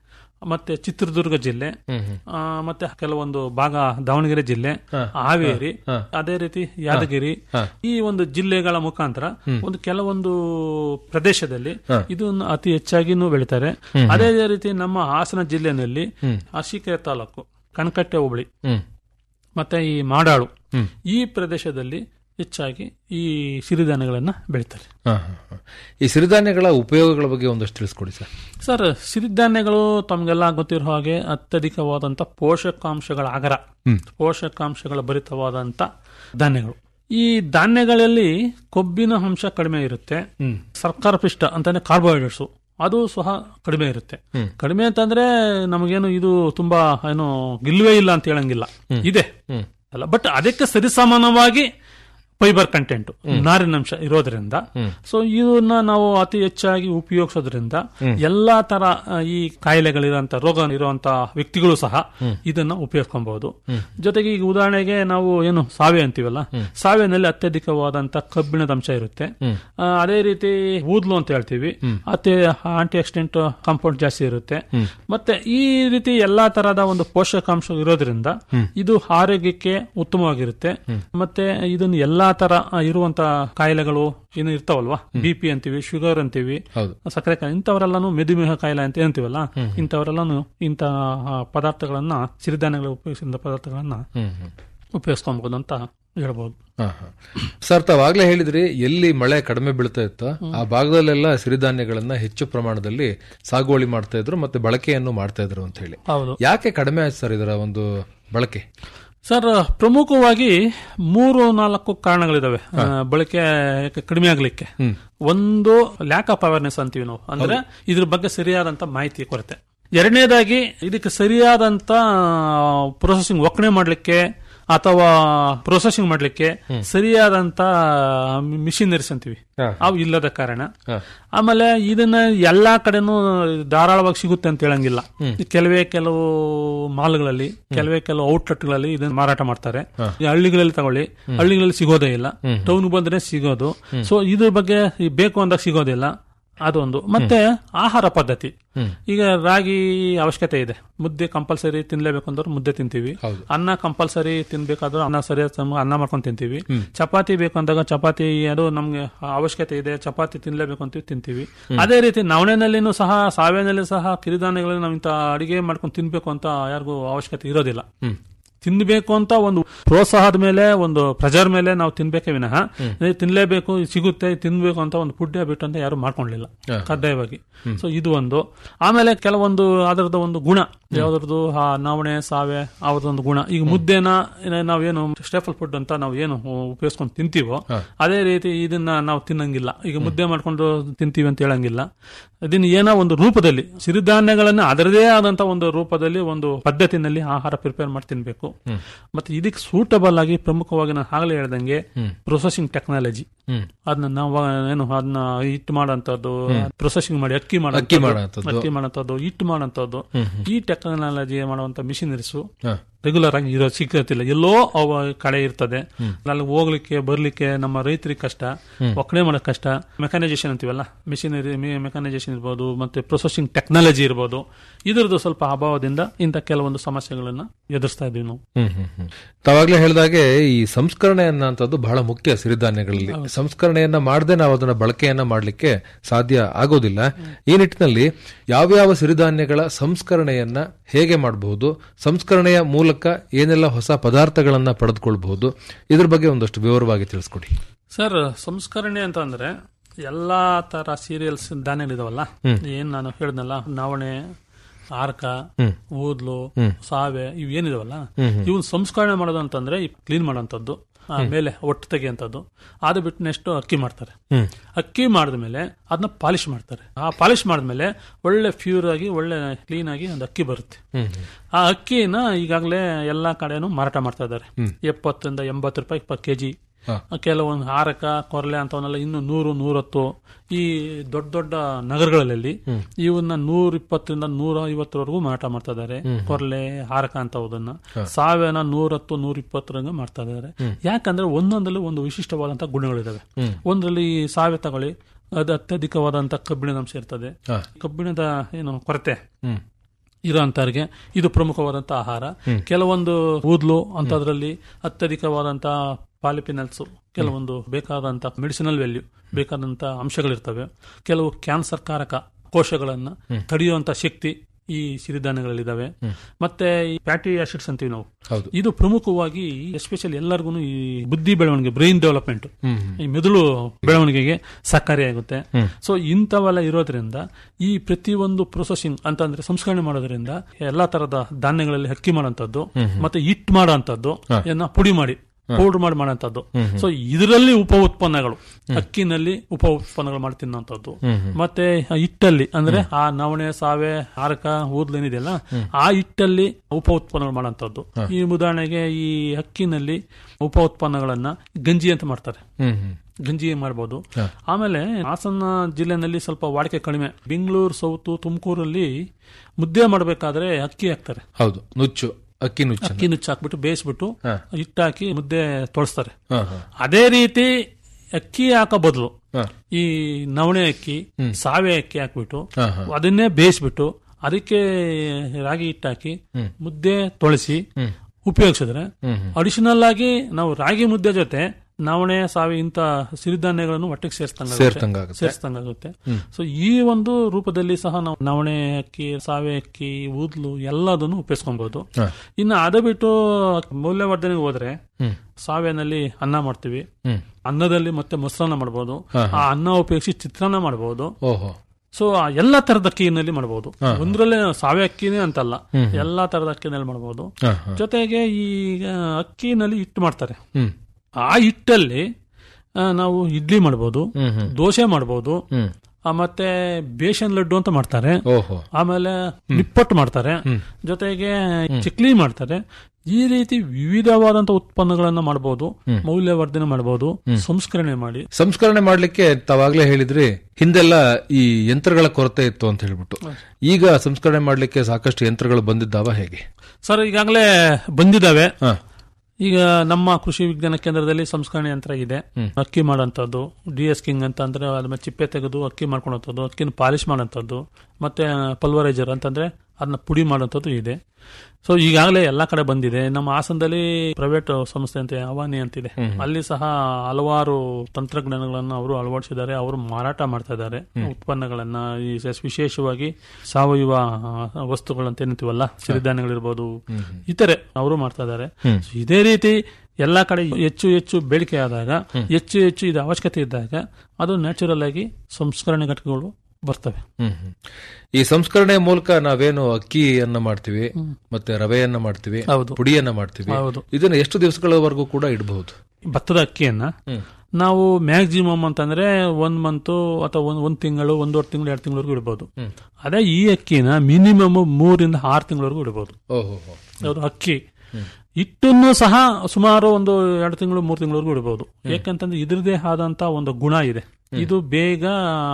ಮತ್ತೆ ಚಿತ್ರದುರ್ಗ ಜಿಲ್ಲೆ ಆ, ಮತ್ತೆ ಕೆಲವೊಂದು ಭಾಗ ದಾವಣಗೆರೆ ಜಿಲ್ಲೆ ಹಾವೇರಿ ಅದೇ ರೀತಿ ಯಾದಗಿರಿ ಈ ಒಂದು ಜಿಲ್ಲೆಗಳ ಮುಖಾಂತರ ಒಂದು ಕೆಲವೊಂದು ಪ್ರದೇಶದಲ್ಲಿ ಇದನ್ನು ಅತಿ ಹೆಚ್ಚಾಗಿನೂ ಬೆಳಿತಾರೆ ಅದೇ ರೀತಿ ನಮ್ಮ ಹಾಸನ ಜಿಲ್ಲೆನಲ್ಲಿ ಅಶಿಕೆರೆ ತಾಲೂಕು ಕಣಕಟ್ಟೆ ಹೋಬಳಿ ಹ್ಮ್ ಮತ್ತೆ ಈ ಮಾಡಾಳು ಈ ಪ್ರದೇಶದಲ್ಲಿ ಹೆಚ್ಚಾಗಿ ಈ ಸಿರಿಧಾನ್ಯಗಳನ್ನ ಬೆಳಿತಾರೆ ಹಾ, ಹಾ, ಹಾ. ಈ ಸಿರಿಧಾನ್ಯಗಳ ಉಪಯೋಗಗಳ ಬಗ್ಗೆ ಒಂದಷ್ಟು ತಿಳಿಸ್ಕೊಡಿ ಸರ್ ಸರ್ ಸಿರಿಧಾನ್ಯಗಳು ತಮಗೆಲ್ಲ ಗೊತ್ತಿರೋ ಹಾಗೆ ಅತ್ಯಧಿಕವಾದಂತ ಪೋಷಕಾಂಶಗಳ ಆಗರ ಪೋಷಕಾಂಶಗಳ ಭರಿತವಾದಂತ ಧಾನ್ಯಗಳು ಈ ಧಾನ್ಯಗಳಲ್ಲಿ ಕೊಬ್ಬಿನ ಅಂಶ ಕಡಿಮೆ ಇರುತ್ತೆ ಸರ್ಕಾರ ಪಿಷ್ಟ ಅಂತಾನೆ ಕಾರ್ಬೋಹೈಡ್ರೇಟ್ಸ್ ಅದು ಸಹ ಕಡಿಮೆ ಇರುತ್ತೆ ಕಡಿಮೆ ಅಂತಂದ್ರೆ ನಮಗೇನು ಇದು ತುಂಬಾ ಏನು ಗಿಲ್ವೇ ಇಲ್ಲ ಅಂತ ಹೇಳಂಗಿಲ್ಲ ಇದೆ ಅಲ್ಲ ಬಟ್ ಅದಕ್ಕೆ ಸರಿಸಮಾನವಾಗಿ ಫೈಬರ್ ಕಂಟೆಂಟ್ ನಾರಿನಂಶ ಇರೋದ್ರಿಂದ ಸೊ ಇದನ್ನ ನಾವು ಅತಿ ಹೆಚ್ಚಾಗಿ ಉಪಯೋಗಿಸೋದ್ರಿಂದ ಎಲ್ಲಾ ತರ ಆ, ಈ ಕಾಯಿಲೆಗಳಿರುವಂತ ರೋಗ ಇರುವಂತ ವ್ಯಕ್ತಿಗಳು ಸಹ ಇದನ್ನ ಉಪಯೋಗಿಸಬಹುದು ಜೊತೆಗೆ ಈಗ ಉದಾಹರಣೆಗೆ ನಾವು ಏನು ಸಾವೆ ಅಂತೀವಲ್ಲ ಸಾವೆನಲ್ಲಿ ಅತ್ಯಧಿಕವಾದಂತ ಕಬ್ಬಿಣದ ಅಂಶ ಇರುತ್ತೆ ಆ, ಅದೇ ರೀತಿ ಊದ್ಲು ಅಂತ ಹೇಳ್ತೀವಿ ಅತಿ ಆಂಟಿ ಆಕ್ಸಿಡೆಂಟ್ ಕಾಂಪೌಂಡ್ ಜಾಸ್ತಿ ಇರುತ್ತೆ ಮತ್ತೆ ಈ ರೀತಿ ಎಲ್ಲಾ ತರಹದ ಒಂದು ಪೋಷಕಾಂಶ ಇರೋದ್ರಿಂದ ಇದು ಆರೋಗ್ಯಕ್ಕೆ ಉತ್ತಮವಾಗಿರುತ್ತೆ ಮತ್ತೆ ಇದನ್ನು ಎಲ್ಲಾ ತರ ಇರುವಂತ ಕಾಯಿಲೆಗಳು ಏನು ಇರ್ತಾವಲ್ವಾ ಬಿ ಪಿ ಅಂತೀವಿ ಶುಗರ್ ಅಂತೀವಿ ಹೌದು. ಸಕ್ಕರೆ ಕಾಯಿಲೆ ಇಂಥವರೆಲ್ಲಾನು ಮೆದುಮೇಹ ಕಾಯಿಲೆ ಅಂತ ಅಂತೀವಲ್ಲ ಇಂಥವರೆಲ್ಲಾನು ಇಂಥ ಪದಾರ್ಥಗಳನ್ನ ಸಿರಿಧಾನ್ಯಗಳ ಉಪಯೋಗಿಸಿದ ಪದಾರ್ಥಗಳನ್ನ ಹ್ಮ್ ಹ್ಮ್ ಉಪಯೋಗಿಸ್ಕೊಬಹುದು ಅಂತ ಹೇಳ್ಬೋದು ಹಾ, ಹಾ. ಸರ್ ತಾವಾಗ್ಲೇ ಹೇಳಿದ್ರಿ ಎಲ್ಲಿ ಮಳೆ ಕಡಿಮೆ ಬೀಳ್ತಾ ಇತ್ತೋ ಆ ಭಾಗದಲ್ಲೆಲ್ಲ ಸಿರಿಧಾನ್ಯಗಳನ್ನ ಹೆಚ್ಚು ಪ್ರಮಾಣದಲ್ಲಿ ಸಾಗುವಳಿ ಮಾಡ್ತಾ ಇದ್ರು ಮತ್ತೆ ಬಳಕೆಯನ್ನು ಮಾಡ್ತಾ ಇದ್ರು ಅಂತ ಹೇಳಿ ಹೌದು ಯಾಕೆ ಕಡಿಮೆ ಆಯ್ತು ಸರ್ ಇದರ ಒಂದು ಬಳಕೆ ಸರ್ ಪ್ರಮುಖವಾಗಿ ಮೂರು ನಾಲ್ಕು ಕಾರಣಗಳಿದಾವೆ ಆ, ಬಳಕೆ ಕಡಿಮೆ ಆಗ್ಲಿಕ್ಕೆ ಒಂದು ಲ್ಯಾಕ್ ಆಫ್ ಅವೇರ್ನೆಸ್ ಅಂತೀವಿ ನಾವು ಅಂದ್ರೆ ಇದ್ರ ಬಗ್ಗೆ ಸರಿಯಾದಂತ ಮಾಹಿತಿ ಕೊರತೆ ಎರಡನೇದಾಗಿ ಇದಕ್ಕೆ ಸರಿಯಾದಂತ ಪ್ರೊಸೆಸಿಂಗ್ ಒಕ್ಕಣೆ ಮಾಡ್ಲಿಕ್ಕೆ ಅಥವಾ ಪ್ರೊಸೆಸಿಂಗ್ ಮಾಡ್ಲಿಕ್ಕೆ ಸರಿಯಾದಂತ ಮಿಷಿನರೀಸ್ ಅಂತೀವಿ ಅವು ಇಲ್ಲದ ಕಾರಣ ಆಮೇಲೆ ಇದನ್ನ ಎಲ್ಲಾ ಕಡೆನೂ ಧಾರಾಳವಾಗಿ ಸಿಗುತ್ತೆ ಅಂತ ಹೇಳಂಗಿಲ್ಲ ಕೆಲವೇ ಕೆಲವು ಮಾಲ್ಗಳಲ್ಲಿ ಕೆಲವೇ ಕೆಲವು ಔಟ್ಲೆಟ್ಗಳಲ್ಲಿ ಇದನ್ನ ಮಾರಾಟ ಮಾಡ್ತಾರೆ ಈ ಹಳ್ಳಿಗಳಲ್ಲಿ ತಗೊಳ್ಳಿ ಹಳ್ಳಿಗಳಲ್ಲಿ ಸಿಗೋದೇ ಇಲ್ಲ ಟೌನ್ ಬಂದ್ರೆ ಸಿಗೋದು ಸೊ ಇದ್ರ ಬಗ್ಗೆ ಈ ಬೇಕು ಅಂದಾಗ ಸಿಗೋದಿಲ್ಲ ಅದೊಂದು ಮತ್ತೆ ಆಹಾರ ಪದ್ಧತಿ ಈಗ ರಾಗಿ ಅವಶ್ಯಕತೆ ಇದೆ ಮುದ್ದೆ ಕಂಪಲ್ಸರಿ ತಿನ್ಲೇಬೇಕು ಅಂದ್ರೆ ಮುದ್ದೆ ತಿಂತೀವಿ ಅನ್ನ ಕಂಪಲ್ಸರಿ ತಿನ್ಬೇಕಾದ್ರೆ ಅನ್ನ ಸರಿ ಅನ್ನ ಮಾಡ್ಕೊಂಡು ತಿಂತೀವಿ ಚಪಾತಿ ಬೇಕು ಅಂದಾಗ ಚಪಾತಿ ಅದು ನಮ್ಗೆ ಅವಶ್ಯಕತೆ ಇದೆ ಚಪಾತಿ ತಿನ್ಲೇಬೇಕು ಅಂತೀವಿ ತಿಂತೀವಿ ಅದೇ ರೀತಿ ನವಣೆನಲ್ಲಿನೂ ಸಹ ಸಾವೆನಲ್ಲಿ ಸಹ ಕಿರಿಧಾನ್ಯಗಳಲ್ಲಿ ನಾವು ಇಂಥ ಅಡಿಗೆ ಮಾಡ್ಕೊಂಡು ತಿನ್ಬೇಕು ಅಂತ ಯಾರಿಗೂ ಅವಶ್ಯಕತೆ ಇರೋದಿಲ್ಲ ತಿನ್ಬೇಕು ಅಂತ ಒಂದು ಪ್ರೋತ್ಸಾಹದ ಮೇಲೆ ಒಂದು ಪ್ರೆಜರ್ ಮೇಲೆ ನಾವು ತಿನ್ಬೇಕೇ ವಿನಃ ಇದು ತಿನ್ಲೇಬೇಕು ಇದು ಸಿಗುತ್ತೆ ಇದು ತಿನ್ಬೇಕು ಅಂತ ಒಂದು ಫುಡ್ ಹ್ಯಾಬಿಟ್ ಅಂತ ಯಾರು ಮಾಡ್ಕೊಳ್ಳಿಲ್ಲ ಕಡ್ಡಾಯವಾಗಿ ಸೊ ಇದು ಒಂದು ಆಮೇಲೆ ಕೆಲವೊಂದು ಅದರದ ಒಂದು ಗುಣ ಯಾವ್ದ್ರದ್ದು ಆ ನವಣೆ ಸಾವೆ ಅವ್ರದ್ದೊಂದು ಗುಣ ಈಗ ಮುದ್ದೆನ ಏನ- ನಾವೇನು ಸ್ಟೇಪಲ್ ಫುಡ್ ಅಂತ ನಾವು ಏನು ಉಪಯೋಗಿಸ್ಕೊಂಡು ತಿಂತೀವೋ ಅದೇ ರೀತಿ ಇದನ್ನ ನಾವು ತಿನ್ನಂಗಿಲ್ಲ ಈಗ ಮುದ್ದೆ ಮಾಡ್ಕೊಂಡು ತಿಂತೀವಿ ಅಂತ ಹೇಳಂಗಿಲ್ಲ ಇದನ್ನ ಏನೋ ಒಂದು ರೂಪದಲ್ಲಿ ಸಿರಿಧಾನ್ಯಗಳನ್ನ ಅದರದೇ ಆದಂತ ಒಂದು ರೂಪದಲ್ಲಿ ಒಂದು ಪದ್ಧತಿನಲ್ಲಿ ಆಹಾರ ಪ್ರಿಪೇರ್ ಮಾಡಿ ತಿನ್ಬೇಕು ಮತ್ತೆ ಇದಕ್ಕೆ ಸೂಟಬಲ್ ಆಗಿ ಪ್ರಮುಖವಾಗಿ ನಾನು ಆಗಲೇ ಹೇಳ್ದಂಗೆ ಪ್ರೊಸೆಸಿಂಗ್ ಟೆಕ್ನಾಲಜಿ ಅದನ್ನ ನಾವು ಏನು ಅದನ್ನ ಹಿಟ್ ಮಾಡೋಂಥದ್ದು ಪ್ರೊಸೆಸಿಂಗ್ ಮಾಡಿ ಅಕ್ಕಿ ಅಕ್ಕಿ ಮಾಡೋಂಥದ್ದು ಮಾಡೋಂಥದ್ದು. ಅಕ್ಕಿ ಮಾಡೋಂಥದ್ದು ಹಿಟ್ ಮಾಡೋಂಥದ್ದು ಈ ಟೆಕ್ನಾಲಜಿ ಮಾಡುವಂತ ಮಿಷಿನರೀಸು ಹಾ. ರೆಗ್ಯುಲರ್ ಆಗಿ ಇರೋ ಸಿಕ್ಕತ್ತಿಲ್ಲ ಎಲ್ಲೋ ಅವ ಕಡೆ ಇರ್ತದೆ ಅಲ್ಲಿ ಹೋಗ್ಲಿಕ್ಕೆ ಬರ್ಲಿಕ್ಕೆ ನಮ್ಮ ರೈತರಿಗೆ ಕಷ್ಟ ಒಕ್ಕಣೆ ಮಾಡೋಕ್ ಕಷ್ಟ ಮೆಕಾನೈಸೇಷನ್ ಅಂತೀವಲ್ಲ ಮಿಷಿನರಿ ಮೆಕಾನೈಸೇಷನ್ ಇರ್ಬೋದು ಮತ್ತೆ ಪ್ರೊಸೆಸಿಂಗ್ ಟೆಕ್ನಾಲಜಿ ಇರ್ಬೋದು ಇದರದ್ದು ಸ್ವಲ್ಪ ಅಭಾವದಿಂದ ಇಂಥ ಕೆಲವೊಂದು ಸಮಸ್ಯೆಗಳನ್ನ ಎದುರಿಸ್ತಾ ಇದೀವಿ ನಾವು ಹ್ಮ್ ಹ್ಮ್ ಹ್ಮ್. ತಾವಾಗ್ಲೇ ಹೇಳಿದಾಗೆ ಈ ಸಂಸ್ಕರಣೆ ಅನ್ನೋಂಥದ್ದು ಬಹಳ ಮುಖ್ಯ ಸಿರಿಧಾನ್ಯಗಳಲ್ಲಿ ಸಂಸ್ಕರಣೆಯನ್ನ ಮಾಡದೆ ನಾವು ಅದನ್ನ ಬಳಕೆಯನ್ನ ಮಾಡಲಿಕ್ಕೆ ಸಾಧ್ಯ ಆಗೋದಿಲ್ಲ ಈ ನಿಟ್ಟಿನಲ್ಲಿ ಯಾವ್ಯಾವ ಸಿರಿಧಾನ್ಯಗಳ ಸಂಸ್ಕರಣೆಯನ್ನ ಹೇಗೆ ಮಾಡಬಹುದು ಸಂಸ್ಕರಣೆಯ ಮೂಲಕ ಏನೆಲ್ಲ ಹೊಸ ಪದಾರ್ಥಗಳನ್ನ ಪಡೆದುಕೊಳ್ಬಹುದು ಇದ್ರ ಬಗ್ಗೆ ಒಂದಷ್ಟು ವಿವರವಾಗಿ ತಿಳಿಸ್ಕೊಡಿ ಸರ್ ಸಂಸ್ಕರಣೆ ಅಂತ ಅಂದ್ರೆ ಎಲ್ಲಾ ತರ ಸೀರಿಯಲ್ಸ್ ಧಾನ್ಯಗಳಿದಾವಲ್ಲ ಏನ್ ನಾನು ಹೇಳಿದ್ನಲ್ಲ ನವಣೆ ಆರ್ಕ ಊದ್ಲು ಸಾವೆ ಇವ್ ಏನಿದಾವಲ್ಲ ಇವನ್ ಸಂಸ್ಕರಣೆ ಮಾಡೋದು ಅಂತಂದ್ರೆ ಕ್ಲೀನ್ ಮಾಡೋಂಥದ್ದು ಆಮೇಲೆ ಒಟ್ಟು ತೆಗೆಯಂಥದ್ದು ಅದು ಬಿಟ್ಟು ನೆಕ್ಸ್ಟ್ ಅಕ್ಕಿ ಮಾಡ್ತಾರೆ ಅಕ್ಕಿ ಮಾಡಿದ್ಮೇಲೆ ಅದನ್ನ ಪಾಲಿಶ್ ಮಾಡ್ತಾರೆ ಆ ಪಾಲಿಶ್ ಮಾಡಿದ್ಮೇಲೆ ಒಳ್ಳೆ ಪ್ಯೂರ್ ಆಗಿ ಒಳ್ಳೆ ಕ್ಲೀನ್ ಆಗಿ ಒಂದು ಅಕ್ಕಿ ಬರುತ್ತೆ ಆ ಅಕ್ಕಿನ ಈಗಾಗಲೇ ಎಲ್ಲಾ ಕಡೆನೂ ಮಾರಾಟ ಮಾಡ್ತಾ ಇದ್ದಾರೆ ಎಪ್ಪತ್ತರಿಂದ ಎಂಬತ್ತು ರೂಪಾಯಿ per ಕೆಜಿ ಕೆಲವೊಂದು ಹಾರಕ ಕೊರಲೆ ಅಂತವನ್ನೆಲ್ಲ ಇನ್ನು ನೂರು ನೂರತ್ತು ಈ ದೊಡ್ಡ ದೊಡ್ಡ ನಗರಗಳಲ್ಲಿ ಇವನ್ನ ನೂರ ಇಪ್ಪತ್ತರಿಂದ ನೂರ ಐವತ್ತರವರೆಗೂ ಮಾರಾಟ ಮಾಡ್ತಾ ಇದ್ದಾರೆ ಕೊರಲೆ ಹಾರಕ ಅಂತವುದನ್ನ ಸಾವಿನ ನೂರತ್ತು ನೂರ ಇಪ್ಪತ್ತರಂಗ ಮಾಡ್ತಾ ಇದ್ದಾರೆ ಯಾಕಂದ್ರೆ ಒಂದೊಂದರಲ್ಲಿ ಒಂದು ವಿಶಿಷ್ಟವಾದಂತಹ ಗುಣಗಳಿದಾವೆ ಒಂದರಲ್ಲಿ ಸಾವೆ ತಗೊಳ್ಳಿ ಅದು ಅತ್ಯಧಿಕವಾದಂತಹ ಕಬ್ಬಿಣದ ಅಂಶ ಇರ್ತದೆ ಕಬ್ಬಿಣದ ಏನು ಕೊರತೆ ಇರೋಂಥವ್ರಿಗೆ ಇದು ಪ್ರಮುಖವಾದಂತಹ ಆಹಾರ ಕೆಲವೊಂದು ಊದ್ಲು ಅಂತದ್ರಲ್ಲಿ ಅತ್ಯಧಿಕವಾದಂತ ಪಾಲಿಪಿನಲ್ಸ್ ಕೆಲವೊಂದು ಬೇಕಾದಂತ ಮೆಡಿಸಿನಲ್ ವ್ಯಾಲ್ಯೂ ಬೇಕಾದಂತ ಅಂಶಗಳಿರ್ತವೆ ಕೆಲವು ಕ್ಯಾನ್ಸರ್ ಕಾರಕ ಕೋಶಗಳನ್ನ ತಡೆಯುವಂತ ಶಕ್ತಿ ಈ ಸಿರಿಧಾನ್ಯಗಳಲ್ಲಿದ್ದಾವೆ ಮತ್ತೆ ಈ ಫ್ಯಾಟಿ ಆಸಿಡ್ಸ್ ಅಂತೀವಿ ನಾವು ಹೌದು. ಇದು ಪ್ರಮುಖವಾಗಿ ಎಸ್ಪೆಷಲಿ ಎಲ್ಲರಿಗೂ ಈ ಬುದ್ಧಿ ಬೆಳವಣಿಗೆ ಬ್ರೈನ್ ಡೆವಲಪ್ಮೆಂಟ್ ಈ ಮೆದುಳು ಬೆಳವಣಿಗೆಗೆ ಸಹಕಾರಿಯಾಗುತ್ತೆ ಸೊ ಇಂಥವೆಲ್ಲ ಇರೋದ್ರಿಂದ ಈ ಪ್ರತಿಯೊಂದು ಪ್ರೊಸೆಸಿಂಗ್ ಅಂತಂದ್ರೆ ಸಂಸ್ಕರಣೆ ಮಾಡೋದ್ರಿಂದ ಎಲ್ಲಾ ತರದ ಧಾನ್ಯಗಳಲ್ಲಿ ಅಕ್ಕಿ ಮಾಡೋಂಥದ್ದು ಮತ್ತೆ ಹಿಟ್ ಮಾಡೋಂಥದ್ದು ಏನ ಪುಡಿ ಮಾಡಿ ಪೌಡರ್ ಮಾಡಿ ಮಾಡೋಂಥದ್ದು ಸೊ ಇದರಲ್ಲಿ ಉಪ ಉತ್ಪನ್ನಗಳು ಅಕ್ಕಿನಲ್ಲಿ ಉಪ ಉತ್ಪನ್ನಗಳು ಮಾಡಿ ತಿನ್ನೋಂಥದ್ದು ಮತ್ತೆ ಆ ಹಿಟ್ಟಲ್ಲಿ ಅಂದ್ರೆ ಆ ನವಣೆ ಸಾವೆ ಹಾರಕ ಊದ್ಲು ಏನಿದೆಯಲ್ಲ ಆ ಹಿಟ್ಟಲ್ಲಿ ಉಪ ಉತ್ಪನ್ನಗಳು ಮಾಡೋಂಥದ್ದು ಈ ಉದಾಹರಣೆಗೆ ಈ ಅಕ್ಕಿನಲ್ಲಿ ಉಪ ಉತ್ಪನ್ನಗಳನ್ನ ಗಂಜಿ ಅಂತ ಮಾಡ್ತಾರೆ ಹ್ಮ್ ಹ್ಮ್ ಗಂಜಿ ಮಾಡ್ಬೋದು ಆಮೇಲೆ ಹಾಸನ ಜಿಲ್ಲೆನಲ್ಲಿ ಸ್ವಲ್ಪ ವಾಡಿಕೆ ಕಡಿಮೆ ಬೆಂಗಳೂರು ಸೌತ್ ತುಮಕೂರಲ್ಲಿ ಮುದ್ದೆ ಮಾಡಬೇಕಾದ್ರೆ ಅಕ್ಕಿ ಹಾಕ್ತಾರೆ ಹೌದು ನುಚ್ಚು ಅಕ್ಕಿ ನುಚ್ಚು ಅಕ್ಕಿ ನುಚ್ಚು ಹಾಕ್ಬಿಟ್ಟು ಬೇಯಿಸ್ಬಿಟ್ಟು ಹಾ. ಹಿಟ್ಟಾಕಿ ಮುದ್ದೆ ತೊಳಸ್ತಾರೆ ಹಾ, ಹಾ. ಅದೇ ರೀತಿ ಅಕ್ಕಿ ಹಾಕೋ ಬದಲು ಹಾ. ಈ ನವಣೆ ಅಕ್ಕಿ ಸಾವೆ ಅಕ್ಕಿ ಹಾಕ್ಬಿಟ್ಟು ಹಾ, ಹಾ. ಅದನ್ನೇ ಬೇಯಿಸ್ಬಿಟ್ಟು ಅದಕ್ಕೆ ರಾಗಿ ಹಿಟ್ಟಾಕಿ ಮುದ್ದೆ ತೊಳಸಿ ಉಪಯೋಗಿಸಿದ್ರೆ ಅಡಿಷನಲ್ ಆಗಿ ನಾವು ರಾಗಿ ಮುದ್ದೆ ಜೊತೆ ನವಣೆ ಸಾವಿ ಇಂತ ಸಿರಿಧಾನ್ಯಗಳನ್ನು ಒಟ್ಟಿಗೆ ಸೇರಿಸ್ದಂಗ ಸೇರ್ದಂಗಾಗುತ್ತೆ. ಸೇರಿಸ್ದಂಗಾಗುತ್ತೆ ಸೊ ಈ ಒಂದು ರೂಪದಲ್ಲಿ ಸಹ ನಾವು ನವಣೆ ಅಕ್ಕಿ ಸಾವೆ ಅಕ್ಕಿ ಊದ್ಲು ಎಲ್ಲದನ್ನು ಉಪಯೋಗಿಸ್ಕೊಬಹುದು ಹಾ. ಇನ್ನು ಅದು ಬಿಟ್ಟು ಮೌಲ್ಯವರ್ಧನೆಗೆ ಹೋದ್ರೆ ಹ್ಮ್. ಸಾವೆನಲ್ಲಿ ಅನ್ನ ಮಾಡ್ತೀವಿ ಹ್ಮ್ ಅನ್ನದಲ್ಲಿ ಮತ್ತೆ ಮೊಸರನ್ನ ಮಾಡಬಹುದು ಹಾ, ಆ ಅನ್ನ ಉಪಯೋಗಿಸಿ ಚಿತ್ರಾನ್ನ ಮಾಡಬಹುದು ಓಹೋ ಸೊ ಆ ಎಲ್ಲಾ ತರದ ಅಕ್ಕಿನಲ್ಲಿ ಮಾಡಬಹುದು ಒಂದ್ರಲ್ಲೇ ಸಾವೆ ಅಕ್ಕಿನೇ ಅಂತಲ್ಲ ಎಲ್ಲಾ ತರದ ಅಕ್ಕಿನಲ್ಲಿ ಮಾಡಬಹುದು ಹಾ, ಹಾ. ಜೊತೆಗೆ ಈಗ ಅಕ್ಕಿನಲ್ಲಿ ಹಿಟ್ಟು ಮಾಡ್ತಾರೆ ಹ್ಮ್ ಆ ಹಿಟ್ಟಲ್ಲಿ ಆ, ನಾವು ಇಡ್ಲಿ ಮಾಡಬಹುದು ಹ್ಮ್ ಹ್ಮ್ ದೋಸೆ ಮಾಡಬಹುದು ಹ್ಮ್ ಮತ್ತೆ ಬೇಸನ್ ಲಡ್ಡು ಅಂತ ಮಾಡ್ತಾರೆ ಓಹೋ ಆಮೇಲೆ ನಿಪ್ಪಟ್ಟು ಮಾಡ್ತಾರೆ ಜೊತೆಗೆ ಚಿಕ್ಲಿ ಮಾಡ್ತಾರೆ ಈ ರೀತಿ ವಿವಿಧವಾದಂತ ಉತ್ಪನ್ನಗಳನ್ನ ಮಾಡಬಹುದು ಮೌಲ್ಯವರ್ಧನೆ ಮಾಡಬಹುದು ಸಂಸ್ಕರಣೆ ಮಾಡಿ ಸಂಸ್ಕರಣೆ ಮಾಡ್ಲಿಕ್ಕೆ ತಾವಾಗ್ಲೇ ಹೇಳಿದ್ರಿ ಹಿಂದೆಲ್ಲ ಈ ಯಂತ್ರಗಳ ಕೊರತೆ ಇತ್ತು ಅಂತ ಹೇಳ್ಬಿಟ್ಟು ಈಗ ಸಂಸ್ಕರಣೆ ಮಾಡ್ಲಿಕ್ಕೆ ಸಾಕಷ್ಟು ಯಂತ್ರಗಳು ಬಂದಿದ್ದಾವ ಹೇಗೆ ಸರ್ ಈಗಾಗಲೇ ಬಂದಿದ್ದಾವೆ ಹಾ. ಈಗ ನಮ್ಮ ಕೃಷಿ ವಿಜ್ಞಾನ ಕೇಂದ್ರದಲ್ಲಿ ಸಂಸ್ಕರಣೆ ಯಂತ್ರ ಇದೆ ಅಕ್ಕಿ ಮಾಡೋಂಥದ್ದು ಡಿ ಎಸ್ ಕಿಂಗ್ ಅಂತ ಅಂದ್ರೆ ಅದ್ರ ಮೇಲೆ ಚಿಪ್ಪೆ ತೆಗೆದು ಅಕ್ಕಿ ಮಾಡ್ಕೊಳಂಥದ್ದು ಅಕ್ಕಿನ ಪಾಲಿಶ್ ಮಾಡೋಂಥದ್ದು ಮತ್ತೆ ಪಲ್ವರೈಸರ್ ಅಂತಂದ್ರೆ ಅದನ್ನ ಪುಡಿ ಮಾಡೋಂಥದ್ದು ಇದೆ ಸೊ ಈಗಾಗಲೇ ಎಲ್ಲಾ ಕಡೆ ಬಂದಿದೆ ನಮ್ಮ ಹಾಸನದಲ್ಲಿ ಪ್ರೈವೇಟ್ ಸಂಸ್ಥೆ ಅಂತ ಅವಾನಿ ಅಂತಿದೆ ಅಲ್ಲಿ ಸಹ ಹಲವಾರು ತಂತ್ರಜ್ಞಾನಗಳನ್ನು ಅವರು ಅಳವಡಿಸಿದ್ದಾರೆ ಅವರು ಮಾರಾಟ ಮಾಡ್ತಾ ಇದ್ದಾರೆ ಉತ್ಪನ್ನಗಳನ್ನ ಈ ಸ- ವಿಶೇಷವಾಗಿ ಸಾವಯವ ಆ, ವಸ್ತುಗಳಂತ ಏನಂತೀವಲ್ಲ ಸಿರಿಧಾನ್ಯಗಳಿರ್ಬೋದು ಇತರೆ ಅವರು ಮಾಡ್ತಾ ಇದ್ದಾರೆ So, ಇದೇ ರೀತಿ ಎಲ್ಲಾ ಕಡೆ ಹೆಚ್ಚು ಹೆಚ್ಚು ಬೇಡಿಕೆ ಆದಾಗ ಹೆಚ್ಚು ಹೆಚ್ಚು ಇದು ಅವಶ್ಯಕತೆ ಇದ್ದಾಗ ಅದು ನ್ಯಾಚುರಲ್ ಆಗಿ ಸಂಸ್ಕರಣೆ ಘಟಕಗಳು ಬರ್ತವೆ ಹ್ಮ್ ಹ್ಮ್. ಈ ಸಂಸ್ಕರಣೆ ಮೂಲಕ ನಾವೇನು ಅಕ್ಕಿಯನ್ನ ಮಾಡ್ತೀವಿ ಮತ್ತೆ ರವೆಯನ್ನ ಮಾಡ್ತೀವಿ ಹೌದು. ಪುಡಿಯನ್ನ ಮಾಡ್ತೀವಿ ಹೌದು. ಇದನ್ನ ಎಷ್ಟು ದಿವಸಗಳವರೆಗೂ ಕೂಡ ಇಡಬಹುದು ಭತ್ತದ ಅಕ್ಕಿಯನ್ನ ನಾವು ಮ್ಯಾಕ್ಸಿಮಮ್ ಅಂತಂದ್ರೆ ಒಂದ್ ಮಂತು ಅಥವಾ ಒಂದ್ ಒಂದ್ ತಿಂಗಳು ಒಂದೂವರೆ ತಿಂಗಳು ಎರಡು ತಿಂಗಳವರೆಗೂ ಇಡಬಹುದು ಅದೇ ಈ ಅಕ್ಕಿನ ಮಿನಿಮಮ್ ಮೂರಿಂದ ಆರು ತಿಂಗಳವರೆಗೂ ಇಡಬಹುದು ಓಹೋ ಯಾವುದು ಅಕ್ಕಿ ಹಿಟ್ಟನ್ನು ಸಹ ಸುಮಾರು ಒಂದು ಎರಡು ತಿಂಗಳು ಮೂರು ತಿಂಗಳವರೆಗೂ ಇಡಬಹುದು ಯಾಕಂತಂದ್ರೆ ಇದ್ರದೇ ಆದಂತ ಒಂದು ಗುಣ ಇದೆ ಇದು ಬೇಗ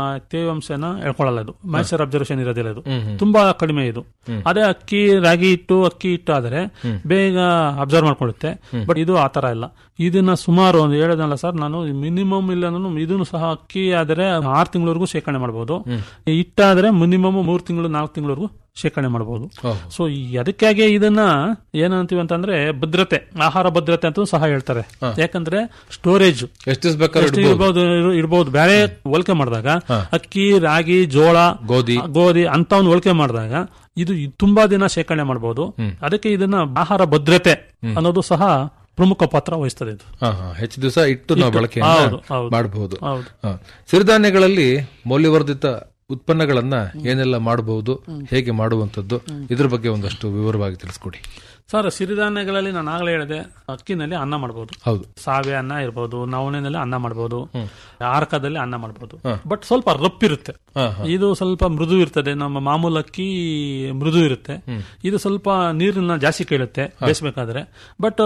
ತೇವಾಂಶನ ಎಳ್ಕೊಳ್ಳಲ್ಲ ಇದು ಮಾಯ್ಚರ್ ಅಬ್ಸರ್ವೇಷನ್ ಇರೋದಿಲ್ಲ ಇದು ತುಂಬಾ ಕಡಿಮೆ ಇದು ಅದೇ ಅಕ್ಕಿ ರಾಗಿ ಹಿಟ್ಟು ಅಕ್ಕಿ ಹಿಟ್ಟು ಆದ್ರೆ ಬೇಗ ಅಬ್ಸರ್ವ್ ಮಾಡ್ಕೊಳ್ಳುತ್ತೆ ಬಟ್ ಇದು ಆತರ ಇಲ್ಲ ಇದನ್ನ ಸುಮಾರು ಒಂದು ಹೇಳೋದಲ್ಲ ಸರ್ ನಾನು ಮಿನಿಮಮ್ ಇಲ್ಲ ಇದನ್ನು ಸಹ ಅಕ್ಕಿ ಆದ್ರೆ ಆರು ತಿಂಗಳವರೆಗೂ ಶೇಖರಣೆ ಮಾಡಬಹುದು ಹಿಟ್ಟಾದ್ರೆ ಮಿನಿಮಮ್ ಮೂರು ತಿಂಗಳು ನಾಲ್ಕು ತಿಂಗಳವರೆಗೂ ಶೇಖರಣೆ ಮಾಡಬಹುದು ಓಹೋ. ಸೊ ಈ ಅದಕ್ಕಾಗಿ ಇದನ್ನ ಏನಂತೀವಿ ಅಂತಂದ್ರೆ ಭದ್ರತೆ ಆಹಾರ ಭದ್ರತೆ ಅಂತ ಸಹ ಹೇಳ್ತಾರೆ ಯಾಕಂದ್ರೆ ಸ್ಟೋರೇಜ್ ಎಷ್ಟು ದಿವಸ ಬೇಕಾದ್ರೂ ಎಷ್ಟು ಇಡ್ಬೋದು ಇರ್ಬೋದು ಇರ್ಬೋದು ಬೇರೆ ಹೋಲಿಕೆ ಮಾಡಿದಾಗ ಅಕ್ಕಿ ರಾಗಿ ಜೋಳ ಗೋಧಿ. ಗೋಧಿ ಅಂತ ಒಂದು ಹೋಲಿಕೆ ಮಾಡಿದಾಗ ಇದು ತುಂಬಾ ದಿನ ಶೇಖರಣೆ ಮಾಡಬಹುದು ಅದಕ್ಕೆ ಇದನ್ನ ಆಹಾರ ಭದ್ರತೆ ಅನ್ನೋದು ಸಹ ಪ್ರಮುಖ ಪಾತ್ರ ವಹಿಸ್ತದೆ ಇದು ಹಾ, ಹಾ. ಹೆಚ್ಚು ದಿವಸ ಇಟ್ಟು ನಾವು ಹೌದು, ಬಳಕೆಯನ್ನ ಹೌದು. ಮಾಡಬಹುದು ಹೌದು ಸಿರಿಧಾನ್ಯಗಳಲ್ಲಿ ಮೌಲ್ಯವರ್ಧಿತ ಉತ್ಪನ್ನಗಳನ್ನ ಏನೆಲ್ಲ ಮಾಡಬಹುದು ಹೇಗೆ ಮಾಡುವಂತದ್ದು ಇದ್ರ ಬಗ್ಗೆ ಒಂದಷ್ಟು ವಿವರವಾಗಿ ತಿಳಿಸ್ಕೊಡಿ ಸರ್ ಸಿರಿಧಾನ್ಯಗಳಲ್ಲಿ ನಾನು ಆಗಲೇ ಹೇಳಿದೆ ಅಕ್ಕಿನಲ್ಲಿ ಅನ್ನ ಮಾಡಬಹುದು ಹೌದು ಸಾವೆ ಅನ್ನ ಇರ್ಬೋದು ನವಣೆನಲ್ಲಿ ಅನ್ನ ಮಾಡಬಹುದು ಆರ್ಕದಲ್ಲಿ ಅನ್ನ ಮಾಡಬಹುದು ಬಟ್ ಸ್ವಲ್ಪ ರಪ್ಪಿರುತ್ತೆ ಹಾ, ಇದು ಸ್ವಲ್ಪ ಮೃದು ಇರ್ತದೆ ನಮ್ಮ ಮಾಮೂಲು ಅಕ್ಕಿ ಮೃದು ಇರುತ್ತೆ ಇದು ಸ್ವಲ್ಪ ನೀರನ್ನ ಜಾಸ್ತಿ ಕೇಳುತ್ತೆ ಬೇಯಿಸ್ಬೇಕಾದ್ರೆ ಬಟ್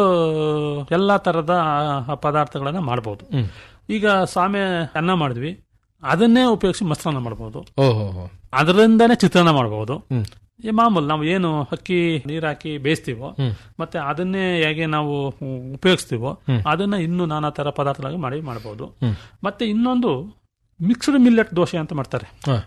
ಎಲ್ಲಾ ತರದ ಆ ಪದಾರ್ಥಗಳನ್ನ ಮಾಡಬಹುದು ಈಗ ಸಾಮೆ ಅನ್ನ ಮಾಡಿದ್ವಿ ಅದನ್ನೇ ಉಪಯೋಗಿಸಿ ಮೊಸರನ್ನ ಮಾಡಬಹುದು ಓಹೋ ಅದರಿಂದನೇ ಚಿತ್ರಾನ್ನ ಮಾಡಬಹುದು ಈ ಮಾಮೂಲು ನಾವು ಏನು ಅಕ್ಕಿ ನೀರ್ ಹಾಕಿ ಬೇಯಿಸ್ತೀವೋ ಮತ್ತೆ ಅದನ್ನೇ ಹೇಗೆ ನಾವು ಉಪಯೋಗಿಸ್ತೀವೋ ಅದನ್ನ ಇನ್ನು ನಾನಾ ತರ ಪದಾರ್ಥಗಳಾಗಿ ಮಾಡಿ ಮಾಡಬಹುದು ಮತ್ತೆ ಇನ್ನೊಂದು ಮಿಕ್ಸ್ಡ್ ಮಿಲ್ಲೆಟ್ ದೋಸೆ ಅಂತ ಮಾಡ್ತಾರೆ ಹಾ.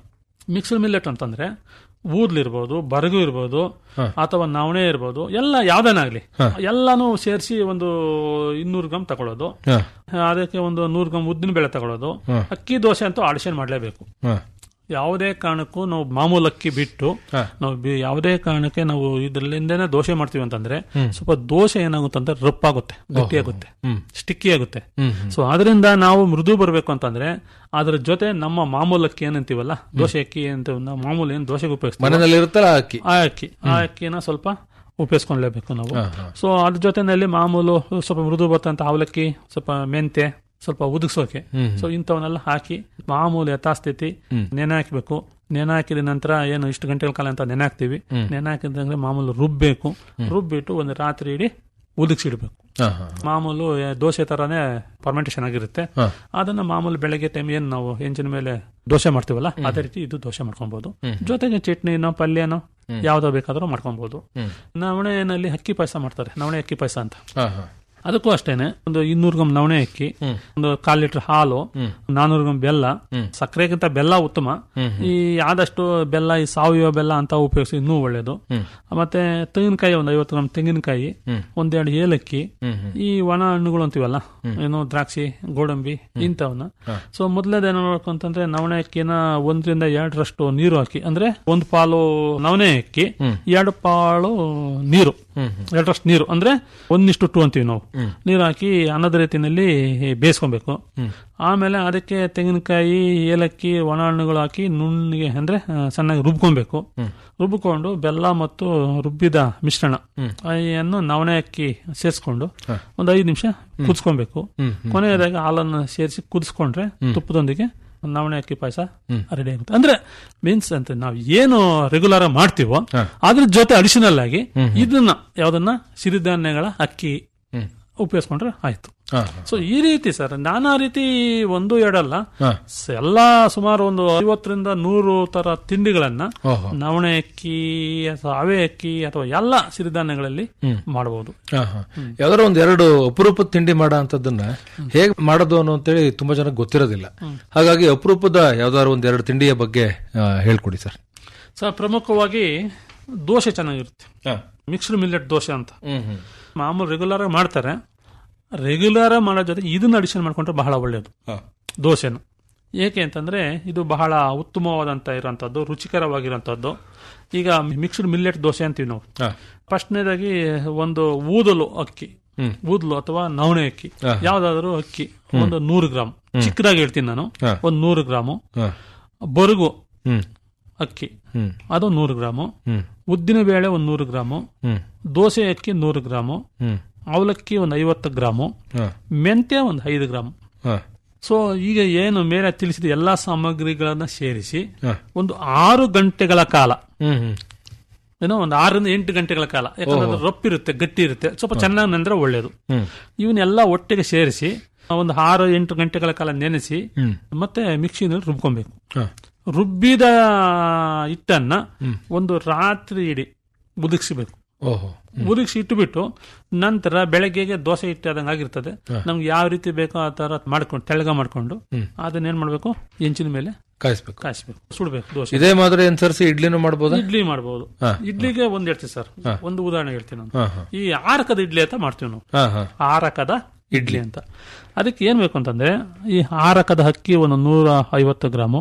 ಮಿಕ್ಸ್ಡ್ ಮಿಲ್ಲೆಟ್ ಅಂತಂದ್ರೆ ಊದ್ಲಿರ್ಬೋದು ಬರಗು ಇರ್ಬೋದು ಅಥವಾ ನವಣೆ ಇರ್ಬೋದು ಎಲ್ಲ ಯಾವ್ದೇನಾಗ್ಲಿ ಎಲ್ಲಾನು ಸೇರಿಸಿ ಒಂದು ಇನ್ನೂರು ಗ್ರಾಮ್ ತಗೊಳ್ಳೋದು ಹಾ, ಅದಕ್ಕೆ ಒಂದು ನೂರು ಗ್ರಾಮ್ ಉದ್ದಿನ ಬೇಳೆ ತಗೊಳ್ಳೋದು ಅಕ್ಕಿ ದೋಸೆ ಅಂತೂ ಆಡಿಷನ್ ಮಾಡಲೇಬೇಕು ಹಾ, ಯಾವುದೇ ಕಾರಣಕ್ಕೂ ನಾವು ಮಾಮೂಲು ಅಕ್ಕಿ ಬಿಟ್ಟು ನಾವು ಬಿ- ಯಾವುದೇ ಕಾರಣಕ್ಕೆ ನಾವು ಇದರಲ್ಲಿಂದನೇ ದೋಸೆ ಮಾಡ್ತೀವಿ ಅಂತಂದ್ರೆ ಸ್ವಲ್ಪ ದೋಸೆ ಏನಾಗುತ್ತೆ ಅಂದ್ರೆ ರಪ್ಪಾಗುತ್ತೆ ಗಟ್ಟಿಯಾಗುತ್ತೆ ಸ್ಟಿಕ್ಕಿ ಆಗುತ್ತೆ ಸೊ ಅದರಿಂದ ನಾವು ಮೃದು ಬರಬೇಕು ಅಂತಂದ್ರೆ ಅದ್ರ ಜೊತೆ ನಮ್ಮ ಮಾಮೂಲು ಅಕ್ಕಿ ಏನಂತೀವಲ್ಲ ದೋಸೆ ಅಕ್ಕಿ ಅಂತ ನಾವು ಮಾಮೂಲು ಏನು ದೋಸೆಗೆ ಉಪಯೋಗಿಸ್ತೀವಿ ಮನೆಯಲ್ಲಿ ಇರುತ್ತಲ್ಲ ಆ ಅಕ್ಕಿ ಆ ಅಕ್ಕಿ ಆ ಅಕ್ಕಿನ ಸ್ವಲ್ಪ ಉಪಯೋಗಿಸ್ಕೊಳ್ಲೇಬೇಕು ನಾವು ಸೊ ಅದ್ರ ಜೊತೆನಲ್ಲಿ ಮಾಮೂಲು ಸ್ವಲ್ಪ ಮೃದು ಬರ್ತಂತ ಅವಲಕ್ಕಿ ಸ್ವಲ್ಪ ಮೆಂತೆ ಸ್ವಲ್ಪ ಉದುಗ್ಸೋಕೆ ಸೊ ಇಂಥವನ್ನೆಲ್ಲ ಹಾಕಿ ಮಾಮೂಲು ಯಥಾಸ್ಥಿತಿ ನೆನೆ ಹಾಕಬೇಕು ನೆನೆ ಹಾಕಿದ ನಂತರ ಏನು ಇಷ್ಟು ಗಂಟೆಗಳ ಕಾಲ ಅಂತ ನೆನೆ ಹಾಕ್ತಿವಿ ನೆನೆ ಹಾಕಿದಂದ್ರೆ ಮಾಮೂಲು ರುಬ್ಬೇಕು ರುಬ್ಬಿಟ್ಟು ಒಂದು ರಾತ್ರಿ ಇಡೀ ಉದುಗ್ಸಿಡ್ಬೇಕು ಹಾ, ಹಾ. ಮಾಮೂಲು ಏ, ದೋಸೆ ತರಾನೇ ಫರ್ಮೆಂಟೇಶನ್ ಆಗಿರುತ್ತೆ ಅದನ್ನ ಮಾಮೂಲು ಬೆಳಗ್ಗೆ ಟೈಮ್ ಏನ್ ನಾವು ಹೆಂಚಿನ ಮೇಲೆ ದೋಸೆ ಮಾಡ್ತೀವಲ್ಲ ಅದೇ ರೀತಿ ಇದು ದೋಸೆ ಮಾಡ್ಕೊಬಹುದು ಜೊತೆಗೆ ಚಟ್ನಿನೋ ಪಲ್ಯನೋ ಯಾವ್ದೋ ಬೇಕಾದ್ರೂ ಮಾಡ್ಕೊಬಹುದು ನವಣೆನಲ್ಲಿ ಅಕ್ಕಿ ಪಾಯಸ ಮಾಡ್ತಾರೆ ನವಣೆ ಅಕ್ಕಿ ಪಾಯಸ ಅಂತ ಹಾ, ಹಾ. ಅದಕ್ಕೂ ಅಷ್ಟೇನೆ ಒಂದು ಇನ್ನೂರು ಗ್ರಾಮ್ ನವಣೆ ಅಕ್ಕಿ ಒಂದು ಕಾಲ್ ಲೀಟರ್ ಹಾಲು ನಾನೂರು ಗ್ರಾಮ್ ಬೆಲ್ಲ ಸಕ್ಕರೆಗಿಂತ ಬೆಲ್ಲ ಉತ್ತಮ ಈ ಆದಷ್ಟು ಬೆಲ್ಲ ಈ ಸಾವಯವ ಬೆಲ್ಲ ಅಂತ ಉಪಯೋಗಿಸಿ ಇನ್ನೂ ಒಳ್ಳೇದು ಮತ್ತೆ ತೆಂಗಿನಕಾಯಿ ಒಂದು ಐವತ್ತು ಗ್ರಾಮ್ ತೆಂಗಿನಕಾಯಿ ಒಂದೆರಡು ಏಲಕ್ಕಿ ಈ ಒಣ ಹಣ್ಣುಗಳು ಅಂತೀವಲ್ಲ ಏನು ದ್ರಾಕ್ಷಿ ಗೋಡಂಬಿ ಇಂಥವನ್ನ ಸೊ ಮೊದಲೇದು ಏನು ಮಾಡ್ಬೇಕು ಅಂತಂದ್ರೆ ನವಣೆ ಅಕ್ಕಿನ ಒಂದರಿಂದ ಎರಡರಷ್ಟು ನೀರು ಹಾಕಿ ಅಂದ್ರೆ ಒಂದು ಪಾಲು ನವಣೆ ಅಕ್ಕಿ ಎರಡು ಪಾಲು ನೀರು ಎರಡರಷ್ಟು ನೀರು ಅಂದ್ರೆ ಒಂದಿಷ್ಟು ಟು ಅಂತೀವಿ ನಾವು ನೀರು ಹಾಕಿ ಅನ್ನದ ರೀತಿನಲ್ಲಿ ಬೇಯಿಸ್ಕೊಬೇಕು ಆಮೇಲೆ ಅದಕ್ಕೆ ತೆಂಗಿನಕಾಯಿ ಏಲಕ್ಕಿ ಒಣ ಹಣ್ಣುಗಳು ಹಾಕಿ ನುಣ್ಣಿಗೆ ಅಂದ್ರೆ ಆ, ಸಣ್ಣಗೆ ರುಬ್ಕೊಬೇಕು ರುಬ್ಕೊಂಡು ಬೆಲ್ಲ ಮತ್ತು ರುಬ್ಬಿದ ಮಿಶ್ರಣ ಅನ್ನು ನವಣೆ ಅಕ್ಕಿ ಸೇರಿಸ್ಕೊಂಡು ಒಂದು ಐದು ನಿಮಿಷ ಕುದಿಸ್ಕೊಬೇಕು ಕೊನೆಯದಾಗಿ ಹಾಲನ್ನು ಸೇರಿಸಿ ಕುದಿಸ್ಕೊಂಡ್ರೆ ತುಪ್ಪದೊಂದಿಗೆ ನವಣೆ ಅಕ್ಕಿ ಪಾಯಸ ರೆಡಿ ಆಗುತ್ತೆ ಅಂದ್ರೆ ಮೀನ್ಸ್ ಅಂತ ನಾವು ಏನು ರೆಗ್ಯುಲರ್ ಮಾಡ್ತೀವೋ ಅದ್ರ ಜೊತೆ ಅಡಿಷನಲ್ ಆಗಿ ಇದನ್ನ ಯಾವ್ದನ್ನ ಸಿರಿಧಾನ್ಯಗಳ ಅಕ್ಕಿ ಉಪಯೋಗಿಸ್ಕೊಂಡ್ರೆ ಆಯ್ತು ಹಾ, ಸೊ ಈ ರೀತಿ ಸರ್ ನಾನಾ ರೀತಿ ಒಂದು ಎರಡಲ್ಲ ಹಾ. ಸ- ಎಲ್ಲಾ ಸುಮಾರು ಒಂದು ಐವತ್ತರಿಂದ ನೂರು ತರ ತಿಂಡಿಗಳನ್ನ ಓಹೋ. ನವಣೆ ಅಕ್ಕಿ ಅಥವಾ ಅವೆ ಅಕ್ಕಿ ಅಥವಾ ಎಲ್ಲ ಸಿರಿಧಾನ್ಯಗಳಲ್ಲಿ ಮಾಡಬಹುದು ಹಾ, ಹಾ. ಯಾವ್ದಾರ ಒಂದ್ ಎರಡು ಅಪರೂಪದ ತಿಂಡಿ ಮಾಡೋ ಅಂತದನ್ನ ಹೇಗ್ ಮಾಡೋದು ಅನ್ನೋ ಅಂತೇಳಿ ತುಂಬಾ ಜನಕ್ಕೆ ಗೊತ್ತಿರೋದಿಲ್ಲ ಹಾಗಾಗಿ ಅಪರೂಪದ ಯಾವ್ದಾದ್ರು ಒಂದ್ ಎರಡು ತಿಂಡಿಯ ಬಗ್ಗೆ ಆ, ಹೇಳ್ಕೊಡಿ ಸರ್ ಸರ್ ಪ್ರಮುಖವಾಗಿ ದೋಸೆ ಚೆನ್ನಾಗಿರುತ್ತೆ ಮಿಕ್ಸ್ಡ್ ಮಿಲ್ಲೆಟ್ ದೋಸೆ ಅಂತ ಮಾಮೂಲು ರೆಗ್ಯುಲರ್ ಆಗಿ ಮಾಡ್ತಾರೆ ರೆಗ್ಯುಲರ್ ಮಾಡೋ ಜೊತೆ ಇದನ್ನ ಅಡಿಷನ್ ಮಾಡ್ಕೊಂಡ್ರೆ ಬಹಳ ಒಳ್ಳೆಯದು ದೋಸೆನ ಏಕೆ ಅಂತಂದ್ರೆ ಇದು ಬಹಳ ಉತ್ತಮವಾದಂತ ಇರೋಂಥದ್ದು ರುಚಿಕರವಾಗಿರೋಂಥದ್ದು ಈಗ ಮಿಕ್ಸ್ಡ್ ಮಿಲ್ಲೆಟ್ ದೋಸೆ ಅಂತೀವಿ ನಾವು ಫಸ್ಟ್ನೇದಾಗಿ ಒಂದು ಊದಲು ಅಕ್ಕಿ ಊದಲು ಅಥವಾ ನವಣೆ ಅಕ್ಕಿ ಯಾವ್ದಾದ್ರು ಅಕ್ಕಿ ಒಂದು ನೂರು ಗ್ರಾಮ್ ಚಿಕ್ಕದಾಗಿ ಹೇಳ್ತೀನಿ ನಾನು ಒಂದು ನೂರು ಗ್ರಾಮು ಹಾ. ಬರುಗು ಹ್ಮ್ ಅಕ್ಕಿ ಹ್ಮ್ ಅದು ನೂರು ಗ್ರಾಮು ಹ್ಮ್ ಉದ್ದಿನ ಬೇಳೆ ಒಂದು ನೂರು ಗ್ರಾಮು ಹ್ಮ್ ದೋಸೆ ಅಕ್ಕಿ ನೂರು ಗ್ರಾಮು ಹ್ಮ್ ಅವಲಕ್ಕಿ ಒಂದು ಐವತ್ತು ಗ್ರಾಮು ಹಾ. ಮೆಂತ್ಯ ಒಂದು ಐದು ಗ್ರಾಮ್ ಹಾ. ಸೊ ಈಗ ಏನು ಮೇಲೆ ತಿಳಿಸಿದ ಎಲ್ಲಾ ಸಾಮಗ್ರಿಗಳನ್ನ ಸೇರಿಸಿ ಹಾ. ಒಂದು ಆರು ಗಂಟೆಗಳ ಕಾಲ ಹ್ಮ್ ಹ್ಮ್ ಏನೋ ಒಂದು ಆರರಿಂದ ಎಂಟು ಗಂಟೆಗಳ ಕಾಲ ಯಾಕಂದ್ರೆ ಅದು ರೊಪ್ಪಿರುತ್ತೆ ಗಟ್ಟಿ ಇರುತ್ತೆ ಸ್ವಲ್ಪ ಚೆನ್ನಾಗಿ ನೆಂದ್ರೆ ಒಳ್ಳೇದು ಹ್ಮ್ ಇವನ್ನೆಲ್ಲ ಒಟ್ಟಿಗೆ ಸೇರಿಸಿ ಒಂದು ಆರು ಎಂಟು ಗಂಟೆಗಳ ಕಾಲ ನೆನೆಸಿ ಹ್ಮ್. ಮತ್ತೆ ಮಿಕ್ಸಿನಲ್ಲಿ ರುಬ್ಕೊಬೇಕು ಹಾ. ರುಬ್ಬಿದ ಹಿಟ್ಟನ್ನ ಒಂದು ರಾತ್ರಿ ಇಡೀ ಉದುಗಿಸಬೇಕು ಓಹೋ ಉದುಗಿಸಿ ಇಟ್ಟುಬಿಟ್ಟು ನಂತರ ಬೆಳಗ್ಗೆಗೆ ದೋಸೆ ಹಿಟ್ಟು ಆದಂಗೆ ಆಗಿರ್ತದೆ ನಮ್ಗೆ ಯಾವ ರೀತಿ ಬೇಕೋ ಆ ತರ ಮಾಡ್ಕೊಂಡು ತೆಳ್ಳಗ ಮಾಡ್ಕೊಂಡು ಅದನ್ನ ಏನ್ ಮಾಡ್ಬೇಕು ಹೆಂಚಿನ ಮೇಲೆ ಕಾಯಿಸ್ಬೇಕು ಕಾಯಿಸ್ಬೇಕು ಸುಡ್ಬೇಕು ದೋಸೆ ಇದೇ ಮಾದರಿ ಅನುಸರಿಸಿ ಇಡ್ಲಿನೂ ಮಾಡ್ಬೋದಾ ಇಡ್ಲಿ ಮಾಡಬಹುದು ಇಡ್ಲಿಗೆ ಒಂದ್ ಹೇಳ್ತೀವಿ ಸರ್ ಒಂದು ಉದಾಹರಣೆ ಹೇಳ್ತೀನಿ ನಾನು ಹಾ, ಹಾ. ಈ ಆರಕದ ಇಡ್ಲಿ ಅಂತ ಮಾಡ್ತೀವಿ ನಾವು ಹಾ ಹಾ ಆರಕದ ಇಡ್ಲಿ ಅಂತ ಅದಕ್ಕೆ ಏನ್ ಬೇಕು ಅಂತಂದ್ರೆ ಈ ಆರಕದ ಅಕ್ಕಿ ಒಂದು ನೂರ ಐವತ್ತು ಗ್ರಾಮು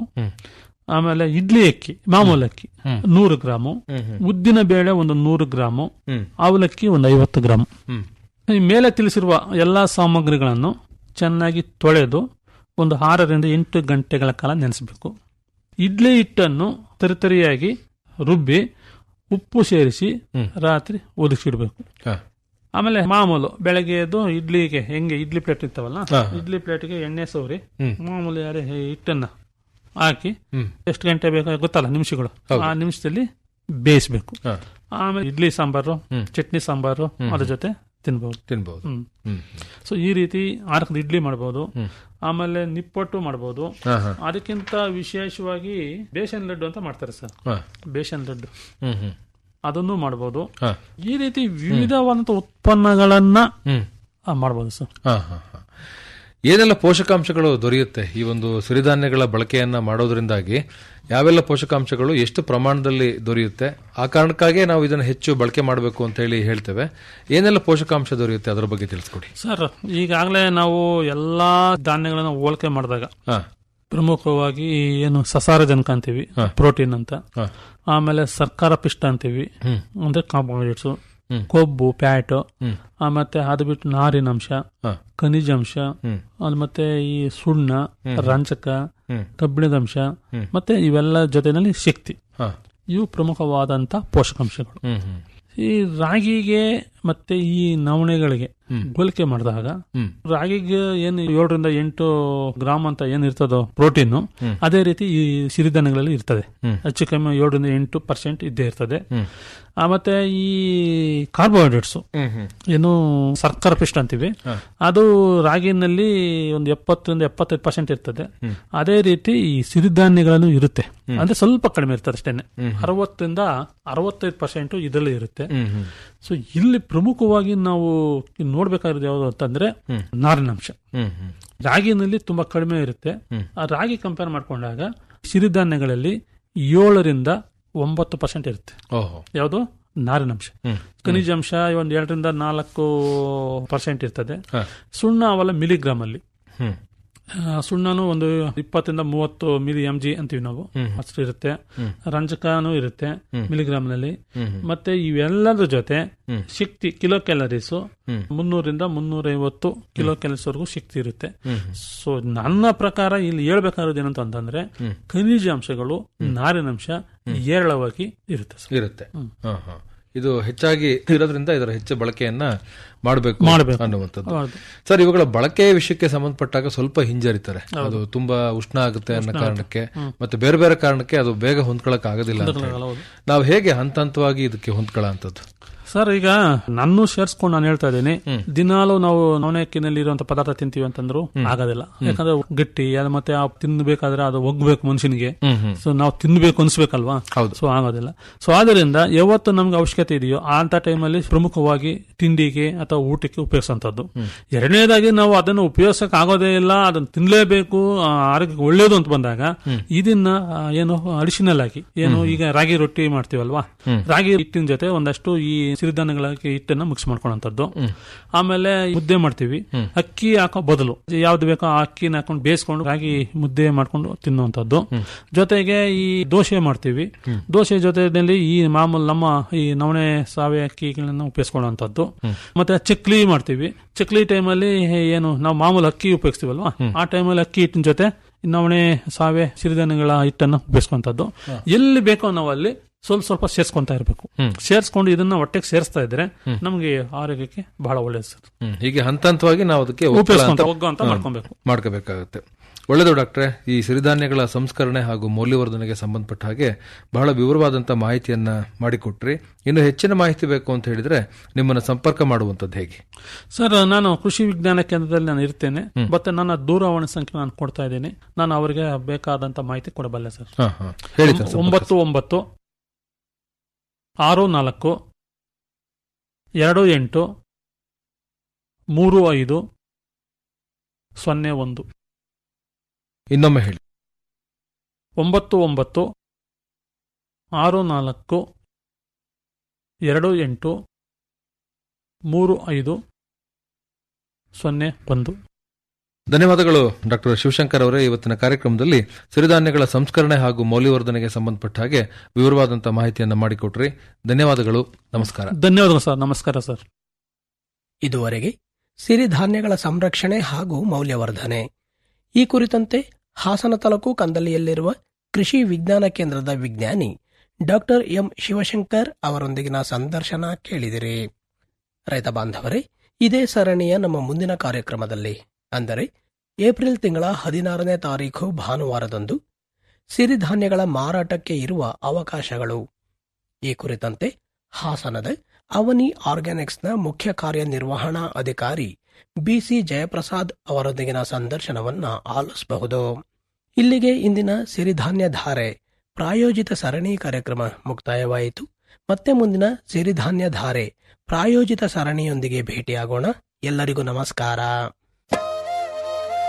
ಆಮೇಲೆ ಇಡ್ಲಿ ಅಕ್ಕಿ ಮಾಮೂಲು ಅಕ್ಕಿ ನೂರು ಗ್ರಾಮು ಉದ್ದಿನ ಬೇಳೆ ಒಂದು ನೂರು ಗ್ರಾಮು ಹ್ಮ್. ಅವಲಕ್ಕಿ ಒಂದು ಐವತ್ತು ಗ್ರಾಮ್ ಹ್ಮ್ ಈ ಮೇಲೆ ತಿಳಿಸಿರುವ ಎಲ್ಲಾ ಸಾಮಗ್ರಿಗಳನ್ನು ಚೆನ್ನಾಗಿ ತೊಳೆದು ಒಂದು ಆರರಿಂದ ಎಂಟು ಗಂಟೆಗಳ ಕಾಲ ನೆನೆಸಬೇಕು ಇಡ್ಲಿ ಹಿಟ್ಟನ್ನು ತರಿತರಿಯಾಗಿ ರುಬ್ಬಿ ಉಪ್ಪು ಸೇರಿಸಿ ರಾತ್ರಿ ಒದಗಿಸಿಡ್ಬೇಕು ಹಾ. ಆಮೇಲೆ ಮಾಮೂಲು ಬೆಳಗ್ಗೆ ಎದ್ದು ಇಡ್ಲಿಗೆ ಹೆಂಗೆ ಇಡ್ಲಿ ಪ್ಲೇಟ್ ಇರ್ತಾವಲ್ಲ ಇಡ್ಲಿ ಪ್ಲೇಟ್ಗೆ ಎಣ್ಣೆ ಸೌರಿ ಮಾಮೂಲಿ ಯಾರೇ ಹಿಟ್ಟನ್ನ ಹಾಕಿ ಹ್ಮ್. ಎಷ್ಟು ಗಂಟೆ ಬೇಕು ಗೊತ್ತಲ್ಲ ನಿಮಿಷಗಳು ಆ ನಿಮಿಷದಲ್ಲಿ ಬೇಯಿಸ್ಬೇಕು ಹಾ. ಆಮೇಲೆ ಇಡ್ಲಿ ಸಾಂಬಾರು ಚಟ್ನಿ ಸಾಂಬಾರು ಅದ್ರ ಜೊತೆ ತಿನ್ಬಹುದು ತಿನ್ಬಹುದು ಹ್ಮ್ ಹ್ಮ್ ಸೊ ಈ ರೀತಿ ಆರಕದ ಇಡ್ಲಿ ಮಾಡಬಹುದು ಆಮೇಲೆ ನಿಪ್ಪಟ್ಟು ಮಾಡಬಹುದು ಹಾ ಹಾ ಅದಕ್ಕಿಂತ ವಿಶೇಷವಾಗಿ ಬೇಸನ್ ಲಡ್ಡು ಅಂತ ಮಾಡ್ತಾರೆ ಸರ್ ಹಾ ಬೇಸನ್ ಲಡ್ಡು ಹ್ಮ್ ಹ್ಮ್ ಅದನ್ನು ಮಾಡಬಹುದು ಹಾ ಈ ರೀತಿ ವಿವಿಧವಾದಂತ ಉತ್ಪನ್ನಗಳನ್ನ ಹ್ಮ್ ಮಾಡಬಹುದು ಸರ್ ಹಾ ಹಾ ಹಾ ಏನೆಲ್ಲ ಪೋಷಕಾಂಶಗಳು ದೊರೆಯುತ್ತೆ ಈ ಒಂದು ಸಿರಿಧಾನ್ಯಗಳ ಬಳಕೆಯನ್ನ ಮಾಡೋದ್ರಿಂದಾಗಿ ಯಾವೆಲ್ಲ ಪೋಷಕಾಂಶಗಳು ಎಷ್ಟು ಪ್ರಮಾಣದಲ್ಲಿ ದೊರೆಯುತ್ತೆ ಆ ಕಾರಣಕ್ಕಾಗಿ ನಾವು ಇದನ್ನು ಹೆಚ್ಚು ಬಳಕೆ ಮಾಡಬೇಕು ಅಂತ ಹೇಳಿ ಹೇಳ್ತೇವೆ ಏನೆಲ್ಲ ಪೋಷಕಾಂಶ ದೊರೆಯುತ್ತೆ ಅದರ ಬಗ್ಗೆ ತಿಳಿಸ್ಕೊಡಿ ಸರ್ ಈಗಾಗಲೇ ನಾವು ಎಲ್ಲಾ ಧಾನ್ಯಗಳನ್ನ ಹೋಲಿಕೆ ಮಾಡಿದಾಗ ಹಾ ಪ್ರಮುಖವಾಗಿ ಏನು ಸಸಾರಜನಕ ಅಂತೀವಿ ಪ್ರೋಟೀನ್ ಅಂತ ಹಾ. ಆಮೇಲೆ ಸರ್ಕಾರ ಪಿಷ್ಟ ಅಂತೀವಿ ಅಂದ್ರೆ ಕಾರ್ಬೋಹೈಡ್ರೇಟ್ಸ್ ಕೊಬ್ಬು ಫ್ಯಾಟ್ ಮತ್ತೆ ಅದು ಬಿಟ್ಟು ನಾರಿನಂಶ ಹಾ. ಖನಿಜಾಂಶ ಹ್ಮ್. ಅದು ಮತ್ತೆ ಈ ಸುಣ್ಣ ರಂಜಕ ಹ್ಮ್. ಕಬ್ಬಿಣದಂಶ ಮತ್ತೆ ಇವೆಲ್ಲ ಜೊತೆನಲ್ಲಿ ಶಕ್ತಿ ಹಾ ಇವು ಪ್ರಮುಖವಾದಂತ ಪೋಷಕಾಂಶಗಳು ಹ್ಮ್ ಹ್ಮ್ ಈ ರಾಗಿಗೆ ಮತ್ತೆ ಈ ನವಣೆಗಳಿಗೆ ಹೋಲಿಕೆ ಮಾಡಿದಾಗ ಹ್ಮ್. ರಾಗಿಗೆ ಏನು ಏಳರಿಂದ ಎಂಟು ಗ್ರಾಮ್ ಅಂತ ಏನ್ ಇರ್ತದೋ ಪ್ರೋಟೀನ್ ಅದೇ ರೀತಿ ಈ ಸಿರಿಧಾನ್ಯಗಳಲ್ಲಿ ಇರ್ತದೆ ಹೆಚ್ಚು ಕಮ್ಮಿ ಏಳರಿಂದ ಎಂಟು ಪರ್ಸೆಂಟ್ ಇದ್ದೇ ಇರ್ತದೆ ಆ, ಮತ್ತೆ ಈ ಕಾರ್ಬೋಹೈಡ್ರೇಟ್ಸ್ ಹ್ಮ್ ಹ್ಮ್ ಏನು ಸರ್ಕಾರ ಪಿಷ್ಟ ಅಂತೀವಿ ಅದು ರಾಗಿನಲ್ಲಿ ಒಂದು ಎಪ್ಪತ್ತರಿಂದ ಎಪ್ಪತ್ತೈದು ಪರ್ಸೆಂಟ್ ಇರ್ತದೆ ಅದೇ ರೀತಿ ಈ ಸಿರಿಧಾನ್ಯಗಳನ್ನು ಇರುತ್ತೆ ಅಂದ್ರೆ ಸ್ವಲ್ಪ ಕಡಿಮೆ ಇರ್ತದೆ ಅಷ್ಟೇನೆ ಅರವತ್ತರಿಂದ ಅರವತ್ತೈದು ಪರ್ಸೆಂಟ್ ಇದರಲ್ಲಿ ಇರುತ್ತೆ ಹ್ಮ್ ಹ್ಮ್ ಸೊ ಇಲ್ಲಿ ಪ್ರಮುಖವಾಗಿ ನಾವು ನೋಡ್ಬೇಕಾಗಿರೋದು ಯಾವುದು ಅಂತಂದ್ರೆ ನಾರಿನಾಂಶ ಹ್ಮ್ ಹ್ಮ್ ರಾಗಿನಲ್ಲಿ ತುಂಬಾ ಕಡಿಮೆ ಇರುತ್ತೆ ಆ ರಾಗಿ ಕಂಪೇರ್ ಮಾಡ್ಕೊಂಡಾಗ ಸಿರಿಧಾನ್ಯಗಳಲ್ಲಿ ಏಳರಿಂದ ಒಂಬತ್ತು ಪರ್ಸೆಂಟ್ ಇರುತ್ತೆ ಓಹೋ ಯಾವುದು ನಾರಿನಂಶ ಹ್ಮ್. ಖನಿಜಾಂಶ ಒಂದು ಎರಡರಿಂದ ನಾಲ್ಕು ಪರ್ಸೆಂಟ್ ಇರ್ತದೆ ಹಾ. ಸುಣ್ಣ ಸುಣ್ಣ ಅವೆಲ್ಲ ಮಿಲಿಗ್ರಾಮ್ ಅಲ್ಲಿ ಹ್ಮ್ ಆ, ಸುಣ್ಣನು ಒಂದು ಇಪ್ಪತ್ತರಿಂದ ಮೂವತ್ತು ಮಿಲಿ ಎಂ ಜಿ ಅಂತೀವಿ ನಾವು ಅಷ್ಟು ಇರುತ್ತೆ ರಂಜಕನೂ ಇರುತ್ತೆ ಮಿಲಿಗ್ರಾಮ್ ನಲ್ಲಿ ಮತ್ತೆ ಇವೆಲ್ಲದ್ರ ಜೊತೆ ಶಕ್ತಿ ಕಿಲೋ ಕ್ಯಾಲರೀಸ್ ಮುನ್ನೂರಿಂದ ಮುನ್ನೂರೈವತ್ತು ಕಿಲೋ ಕ್ಯಾಲರೀಸ್ ವರೆಗೂ ಶಕ್ತಿ ಇರುತ್ತೆ ಸೊ ನನ್ನ ಪ್ರಕಾರ ಇಲ್ಲಿ ಹೇಳ್ಬೇಕಾಗಿರೋದು ಏನಂತ ಅಂತಂದ್ರೆ ಖನಿಜಾಂಶಗಳು ನಾರಿನಂಶ ಹೇರಳವಾಗಿ ಇರುತ್ತೆ ಸರ್. ಇರುತ್ತೆ ಹಾ, ಹಾ. ಇದು ಹೆಚ್ಚಾಗಿ ಇರೋದ್ರಿಂದ ಇದರ ಹೆಚ್ಚು ಬಳಕೆಯನ್ನ ಮಾಡಬೇಕು ಮಾಡ್ಬೇಕು. ಅನ್ನುವಂಥದ್ದು ಹೌದು. ಸರ್ ಇವುಗಳ ಬಳಕೆಯ ವಿಷಯಕ್ಕೆ ಸಂಬಂಧಪಟ್ಟಾಗ ಸ್ವಲ್ಪ ಹಿಂಜರಿತಾರೆ ಅದು ತುಂಬಾ ಉಷ್ಣ ಆಗುತ್ತೆ ಅನ್ನೋ ಕಾರಣಕ್ಕೆ ಮತ್ತೆ ಬೇರೆ ಬೇರೆ ಕಾರಣಕ್ಕೆ ಅದು ಬೇಗ ಹೊಂದ್ಕೊಳಕ್ ಆಗೋದಿಲ್ಲ ಅಂತ ಹೇಳಿ. ಹೌದು. ನಾವು ಹೇಗೆ ಹಂತ ಹಂತವಾಗಿ ಇದಕ್ಕೆ ಹೊಂದ್ಕೊಳ್ಳೋ ಅಂತದ್ದು ಸರ್ ಈಗ ನನ್ನೂ ಸೇರ್ಸ್ಕೊಂಡು ನಾನು ಹೇಳ್ತಾ ಇದ್ದೀನಿ ದಿನಾಲು ನಾವು ನವಣೆಕ್ಕಿನಲ್ಲಿ ಇರುವಂತ ಪದಾರ್ಥ ತಿಂತೀವಿ ಅಂತಂದ್ರು ಆಗೋದಿಲ್ಲ ಯಾಕಂದ್ರೆ ಗಟ್ಟಿ ಅದು ಮತ್ತೆ ಆ ತಿನ್ಬೇಕಾದ್ರೆ ಅದು ಒಗ್ಬೇಕು ಮನುಷ್ಯನಿಗೆ ಸೊ ನಾವು ತಿನ್ಬೇಕು ಅನ್ಸ್ಬೇಕಲ್ವಾ ಹೌದು. ಸೊ ಆಗೋದಿಲ್ಲ ಸೊ ಆದ್ದರಿಂದ ಯಾವತ್ತು ನಮ್ಗೆ ಅವಶ್ಯಕತೆ ಇದೆಯೋ ಅಂತ ಟೈಮಲ್ಲಿ ಪ್ರಮುಖವಾಗಿ ತಿಂಡಿಗೆ ಅಥವಾ ಊಟಕ್ಕೆ ಉಪಯೋಗಿಸುವಂತದ್ದು ಎರಡನೇದಾಗಿ ನಾವು ಅದನ್ನು ಉಪಯೋಗಿಸಕ್ ಆಗೋದೇ ಇಲ್ಲ ಅದನ್ನ ತಿನ್ಲೇಬೇಕು ಆ, ಆರೋಗ್ಯಕ್ಕೆ ಒಳ್ಳೇದು ಅಂತ ಬಂದಾಗ ಇದನ್ನ ಆ, ಏನು ಅಡಿಷನಲ್ ಆಗಿ ಏನು ಈಗ ರಾಗಿ ರೊಟ್ಟಿ ಮಾಡ್ತೀವಲ್ವಾ ರಾಗಿ ಹಿಟ್ಟಿನ ಜೊತೆ ಒಂದಷ್ಟು ಈ ಸಿರಿಧಾನ್ಯಗಳ ಹಿಟ್ಟನ್ನ ಮಿಕ್ಸ್ ಮಾಡ್ಕೊಳ್ಳೋಂಥದ್ದು ಆಮೇಲೆ ಮುದ್ದೆ ಮಾಡ್ತೀವಿ ಅಕ್ಕಿ ಹಾಕೋ ಬದಲು ಯಾವ್ದು ಬೇಕೋ ಆ ಅಕ್ಕಿನ ಹಾಕೊಂಡು ಬೇಯಿಸ್ಕೊಂಡು ರಾಗಿ ಮುದ್ದೆ ಮಾಡ್ಕೊಂಡು ತಿನ್ನುವಂಥದ್ದು ಜೊತೆಗೆ ಈ ದೋಸೆ ಮಾಡ್ತೀವಿ ದೋಸೆ ಜೊತೆಯಲ್ಲಿ ಈ ಮಾಮೂಲು ನಮ್ಮ ಈ ನವಣೆ ಸಾವೆ ಅಕ್ಕಿಗಳನ್ನ ಉಪಯೋಗಿಸ್ಕೊಳ್ಳುವಂಥದ್ದು ಮತ್ತೆ ಚಕ್ಲಿ ಮಾಡ್ತೀವಿ ಚಕ್ಲಿ ಟೈಮಲ್ಲಿ ಏನು ನಾವು ಮಾಮೂಲು ಅಕ್ಕಿ ಉಪಯೋಗಿಸ್ತೀವಲ್ವಾ ಆ ಟೈಮಲ್ಲಿ ಅಕ್ಕಿ ಹಿಟ್ಟಿನ ಜೊತೆ ಈ ನವಣೆ ಸಾವೆ ಸಿರಿಧಾನ್ಯಗಳ ಹಿಟ್ಟನ್ನು ಉಪಯೋಗಿಸುವಂಥದ್ದು ಎಲ್ಲಿ ಬೇಕೋ ನಾವು ಅಲ್ಲಿ ಸ್ವಲ್ಪ ಸ್ವಲ್ಪ ಸೇರ್ಸ್ಕೊಂತಾ ಇರಬೇಕು ಸೇರ್ಸ್ಕೊಂಡು ಇದನ್ನ ಹೊಟ್ಟೆಗೆ ಸೇರಿಸ್ತಾ ಇದ್ರೆ ನಮಗೆ ಆರೋಗ್ಯಕ್ಕೆ ಬಹಳ ಒಳ್ಳೇದು ಸರ್ ಹ್ಮ್. ಹೀಗೆ ಹಂತ ಹಂತವಾಗಿ ನಾವು ಅದಕ್ಕೆ ಒಪ್ಕೊಳ್ಳೋ ಉಪಯೋಗಿಸ್ಕೊಂತ ಅಂತ- ಒಗ್ಗೋ ಅಂತ ಹಾ, ಮಾಡ್ಕೊಬೇಕು ಮಾಡ್ಕೋಬೇಕಾಗತ್ತೆ ಒಳ್ಳೆಯದು ಡಾಕ್ಟ್ರೆ ಈ ಸಿರಿಧಾನ್ಯಗಳ ಸಂಸ್ಕರಣೆ ಹಾಗೂ ಮೌಲ್ಯವರ್ಧನೆಗೆ ಸಂಬಂಧಪಟ್ಟ ಹಾಗೆ ಬಹಳ ವಿವರವಾದಂತ ಮಾಹಿತಿಯನ್ನ ಮಾಡಿಕೊಟ್ರಿ ಇನ್ನು ಹೆಚ್ಚಿನ ಮಾಹಿತಿ ಬೇಕು ಅಂತ ಹೇಳಿದ್ರೆ ನಿಮ್ಮನ್ನ ಸಂಪರ್ಕ ಮಾಡುವಂತದ್ದು ಹೇಗೆ ಸರ್ ನಾನು ಕೃಷಿ ವಿಜ್ಞಾನ ಕೇಂದ್ರದಲ್ಲಿ ನಾನು ಇರ್ತೇನೆ ಮತ್ತೆ ನನ್ನ ದೂರವಾಣಿ ಸಂಖ್ಯೆ ನಾನು ಕೊಡ್ತಾ ಇದ್ದೀನಿ ನಾನು ಅವರಿಗೆ ಬೇಕಾದಂತ ಮಾಹಿತಿ ಕೊಡಬಲ್ಲೆ ಸರ್ ಹಾ, ಹಾ. ಹೇಳಿ ಸರ್ ಸಂಪರ್ಕ. ಒಂಬತ್ತು ಒಂಬತ್ತು ಆರು ನಾಲ್ಕು ಎರಡು ಎಂಟು ಮೂರು ಐದು ಸೊನ್ನೆ ಒಂದು ಇನ್ನೊಮ್ಮೆ ಹೇಳಿ ಒಂಬತ್ತು ಒಂಬತ್ತು ಆರು ನಾಲ್ಕು ಎರಡು ಎಂಟು ಮೂರು ಐದು ಸೊನ್ನೆ ಒಂದು ಧನ್ಯವಾದಗಳು ಡಾಕ್ಟರ್ ಶಿವಶಂಕರ್ ಅವರೇ ಇವತ್ತಿನ ಕಾರ್ಯಕ್ರಮದಲ್ಲಿ ಸಿರಿಧಾನ್ಯಗಳ ಸಂಸ್ಕರಣೆ ಹಾಗೂ ಮೌಲ್ಯವರ್ಧನೆಗೆ ಸಂಬಂಧಪಟ್ಟ ಹಾಗೆ ವಿವರವಾದಂತಹ ಮಾಹಿತಿಯನ್ನ ಮಾಡಿಕೊಟ್ರಿ ಧನ್ಯವಾದಗಳು ನಮಸ್ಕಾರ ಧನ್ಯವಾದಗಳು ಸರ್ ನಮಸ್ಕಾರ ಸರ್ ಇದುವರೆಗೆ ಸಿರಿಧಾನ್ಯಗಳ ಸಂರಕ್ಷಣೆ ಹಾಗೂ ಮೌಲ್ಯವರ್ಧನೆ ಈ ಕುರಿತಂತೆ ಹಾಸನ ತಾಲೂಕು ಕಂದಲಿಯಲ್ಲಿರುವ ಕೃಷಿ ವಿಜ್ಞಾನ ಕೇಂದ್ರದ ವಿಜ್ಞಾನಿ ಡಾಕ್ಟರ್ ಎಂ ಶಿವಶಂಕರ್ ಅವರೊಂದಿಗಿನ ಸಂದರ್ಶನ ಕೇಳಿದಿರಿ ರೈತ ಬಾಂಧವರೇ ಇದೇ ಸರಣಿಯ ನಮ್ಮ ಮುಂದಿನ ಕಾರ್ಯಕ್ರಮದಲ್ಲಿ ಅಂದರೆ ಏಪ್ರಿಲ್ ತಿಂಗಳ ಹದಿನಾರನೇ ತಾರೀಖು ಭಾನುವಾರದಂದು ಸಿರಿಧಾನ್ಯಗಳ ಮಾರಾಟಕ್ಕೆ ಇರುವ ಅವಕಾಶಗಳು ಈ ಕುರಿತಂತೆ ಹಾಸನದ ಅವನಿ ಆರ್ಗ್ಯಾನಿಕ್ಸ್ನ ಮುಖ್ಯ ಕಾರ್ಯನಿರ್ವಹಣಾ ಅಧಿಕಾರಿ ಬಿಸಿ ಜಯಪ್ರಸಾದ್ ಅವರೊಂದಿಗಿನ ಸಂದರ್ಶನವನ್ನ ಆಲಿಸಬಹುದು ಇಲ್ಲಿಗೆ ಇಂದಿನ ಸಿರಿಧಾನ್ಯ ಧಾರೆ ಪ್ರಾಯೋಜಿತ ಸರಣಿ ಕಾರ್ಯಕ್ರಮ ಮುಕ್ತಾಯವಾಯಿತು ಮತ್ತೆ ಮುಂದಿನ ಸಿರಿಧಾನ್ಯ ಧಾರೆ ಪ್ರಾಯೋಜಿತ ಸರಣಿಯೊಂದಿಗೆ ಭೇಟಿಯಾಗೋಣ ಎಲ್ಲರಿಗೂ ನಮಸ್ಕಾರ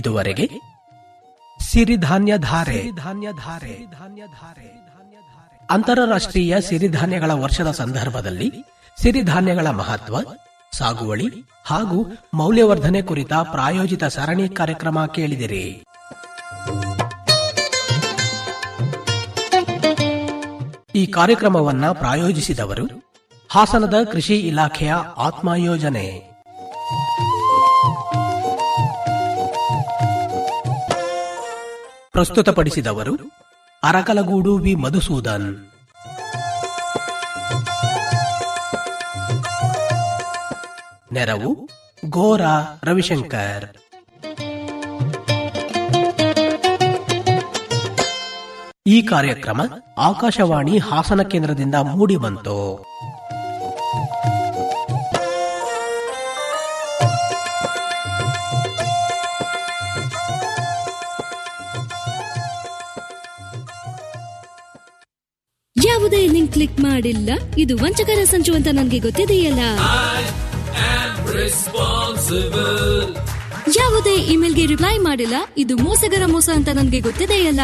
ಇದುವರೆಗೆ ಸಿರಿಧಾನ್ಯ ಧಾರೆ ಧಾನ್ಯ ಧಾರೆ ಧಾನ್ಯ ಧಾರೆ ಅಂತಾರಾಷ್ಟ್ರೀಯ ಸಿರಿಧಾನ್ಯಗಳ ವರ್ಷದ ಸಂದರ್ಭದಲ್ಲಿ ಸಿರಿಧಾನ್ಯಗಳ ಮಹತ್ವ ಸಾಗುವಳಿ ಹಾಗೂ ಮೌಲ್ಯವರ್ಧನೆ ಕುರಿತ ಪ್ರಾಯೋಜಿತ ಸರಣಿ ಕಾರ್ಯಕ್ರಮ ಕೇಳಿದಿರಿ ಈ ಕಾರ್ಯಕ್ರಮವನ್ನ ಪ್ರಾಯೋಜಿಸಿದವರು ಹಾಸನದ ಕೃಷಿ ಇಲಾಖೆಯ ಆತ್ಮ ಯೋಜನೆ ಪ್ರಸ್ತುತಪಡಿಸಿದವರು ಅರಕಲಗೂಡು ವಿ ಮಧುಸೂದನ್ ನೆರವು ಗೋರಾ ರವಿಶಂಕರ್ ಈ ಕಾರ್ಯಕ್ರಮ ಆಕಾಶವಾಣಿ ಹಾಸನ ಕೇಂದ್ರದಿಂದ ಮೂಡಿಬಂತು ಯಾವುದೇ ಲಿಂಕ್ ಕ್ಲಿಕ್ ಮಾಡಿಲ್ಲ ಇದು ವಂಚಕರ ಸಂಚು ಅಂತ ನನಗೆ ಗೊತ್ತಿದೆಯಲ್ಲ ಯಾವುದೇ ಇಮೇಲ್ಗೆ ರಿಪ್ಲೈ ಮಾಡಿಲ್ಲ ಇದು ಮೋಸಗರ ಮೋಸ ಅಂತ ನನಗೆ ಗೊತ್ತಿದೆಯಲ್ಲ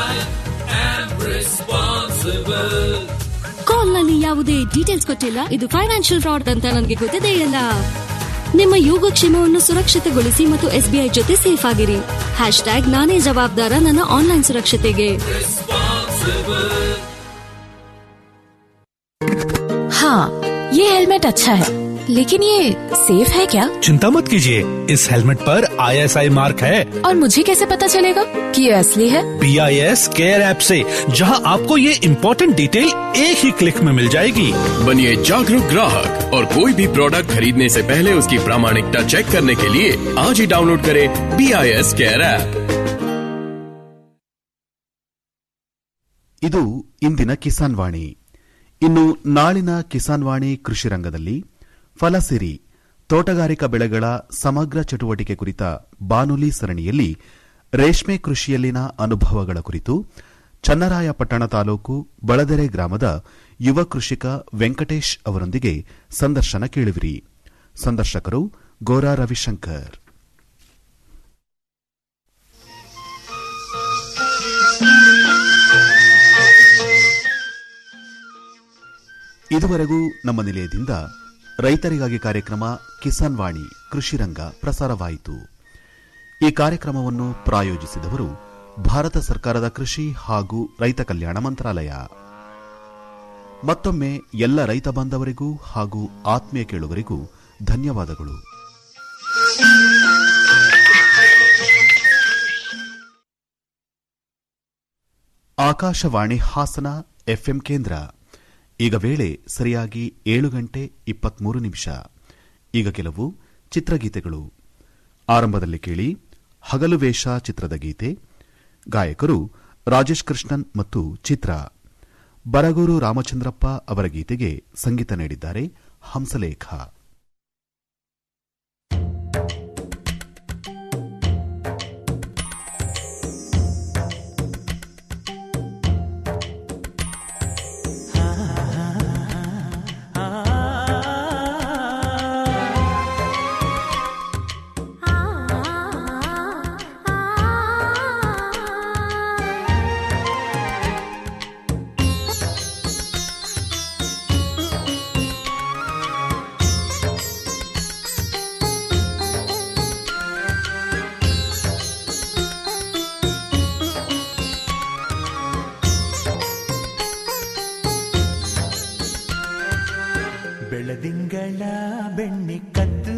ಕಾಲ್ ನಲ್ಲಿ ಯಾವುದೇ ಡೀಟೇಲ್ಸ್ ಕೊಟ್ಟಿಲ್ಲ ಇದು ಫೈನಾನ್ಷಿಯಲ್ ಫ್ರಾಡ್ ಅಂತ ನನಗೆ ಗೊತ್ತಿದೆಯಲ್ಲ ನಿಮ್ಮ ಯೋಗಕ್ಷೇಮವನ್ನು ಸುರಕ್ಷಿತಗೊಳಿಸಿ ಮತ್ತು ಎಸ್ಬಿಐ ಜೊತೆ ಸೇಫ್ ಆಗಿರಿ ಹ್ಯಾಶ್ ಟ್ಯಾಗ್ ನಾನೇ ಜವಾಬ್ದಾರ ನನ್ನ ಆನ್ಲೈನ್ ಸುರಕ್ಷತೆಗೆ हाँ ये हेलमेट अच्छा है लेकिन ये सेफ है क्या चिंता मत कीजिए इस हेलमेट पर आईएसआई मार्क है और मुझे कैसे पता चलेगा कि ये असली है B I S care app से जहां आपको ये इम्पोर्टेंट डिटेल एक ही क्लिक में मिल जाएगी बनिए जागरूक ग्राहक और कोई भी प्रोडक्ट खरीदने से पहले उसकी प्रामाणिकता चेक करने के लिए आज ही डाउनलोड करें B I S care app ಇದು ಇಂದಿನ ಕಿಸಾನ್ ವಾಣಿ ಇನ್ನು ನಾಳಿನ ಕಿಸಾನ್ ವಾಣಿ ಕೃಷಿ ರಂಗದಲ್ಲಿ ಫಲಸಿರಿ ತೋಟಗಾರಿಕಾ ಬೆಳೆಗಳ ಸಮಗ್ರ ಚಟುವಟಿಕೆ ಕುರಿತ ಬಾನುಲಿ ಸರಣಿಯಲ್ಲಿ ರೇಷ್ಮೆ ಕೃಷಿಯಲ್ಲಿನ ಅನುಭವಗಳ ಕುರಿತು ಚನ್ನರಾಯಪಟ್ಟಣ ತಾಲೂಕು ಬಳದೆರೆ ಗ್ರಾಮದ ಯುವ ಕೃಷಿಕ ವೆಂಕಟೇಶ್ ಅವರೊಂದಿಗೆ ಸಂದರ್ಶನ ಕೇಳುವಿರಿ ಸಂದರ್ಶಕರು ಗೋರಾ ರವಿಶಂಕರ್ ಇದುವರೆಗೂ ನಮ್ಮ ನಿಲಯದಿಂದ ರೈತರಿಗಾಗಿ ಕಾರ್ಯಕ್ರಮ ಕಿಸಾನ್ ವಾಣಿ ಕೃಷಿ ರಂಗ ಪ್ರಸಾರವಾಯಿತು ಈ ಕಾರ್ಯಕ್ರಮವನ್ನು ಪ್ರಾಯೋಜಿಸಿದವರು ಭಾರತ ಸರ್ಕಾರದ ಕೃಷಿ ಹಾಗೂ ರೈತ ಕಲ್ಯಾಣ ಮಂತ್ರಾಲಯ ಮತ್ತೊಮ್ಮೆ ಎಲ್ಲ ರೈತ ಬಾಂಧವರಿಗೂ ಹಾಗೂ ಆತ್ಮೀಯ ಕೇಳುಗರಿಗೂ ಧನ್ಯವಾದಗಳು ಆಕಾಶವಾಣಿ ಹಾಸನ ಎಫ್ಎಂ ಕೇಂದ್ರ ಈಗ ವೇಳೆ ಸರಿಯಾಗಿ ಏಳು ಗಂಟೆ ಇಪ್ಪತ್ಮೂರು ನಿಮಿಷ ಈಗ ಕೆಲವು ಚಿತ್ರಗೀತೆಗಳು ಆರಂಭದಲ್ಲಿ ಕೇಳಿ ಹಗಲು ವೇಷ ಚಿತ್ರದ ಗೀತೆ ಗಾಯಕರು ರಾಜೇಶ್ ಕೃಷ್ಣನ್ ಮತ್ತು ಚಿತ್ರ ಬರಗೂರು ರಾಮಚಂದ್ರಪ್ಪ ಅವರ ಗೀತೆಗೆ ಸಂಗೀತ ನೀಡಿದ್ದಾರೆ ಹಂಸಲೇಖ ಬೆಳದಿಂಗಳ ಬೆಣ್ಣೆ ಕದ್ದು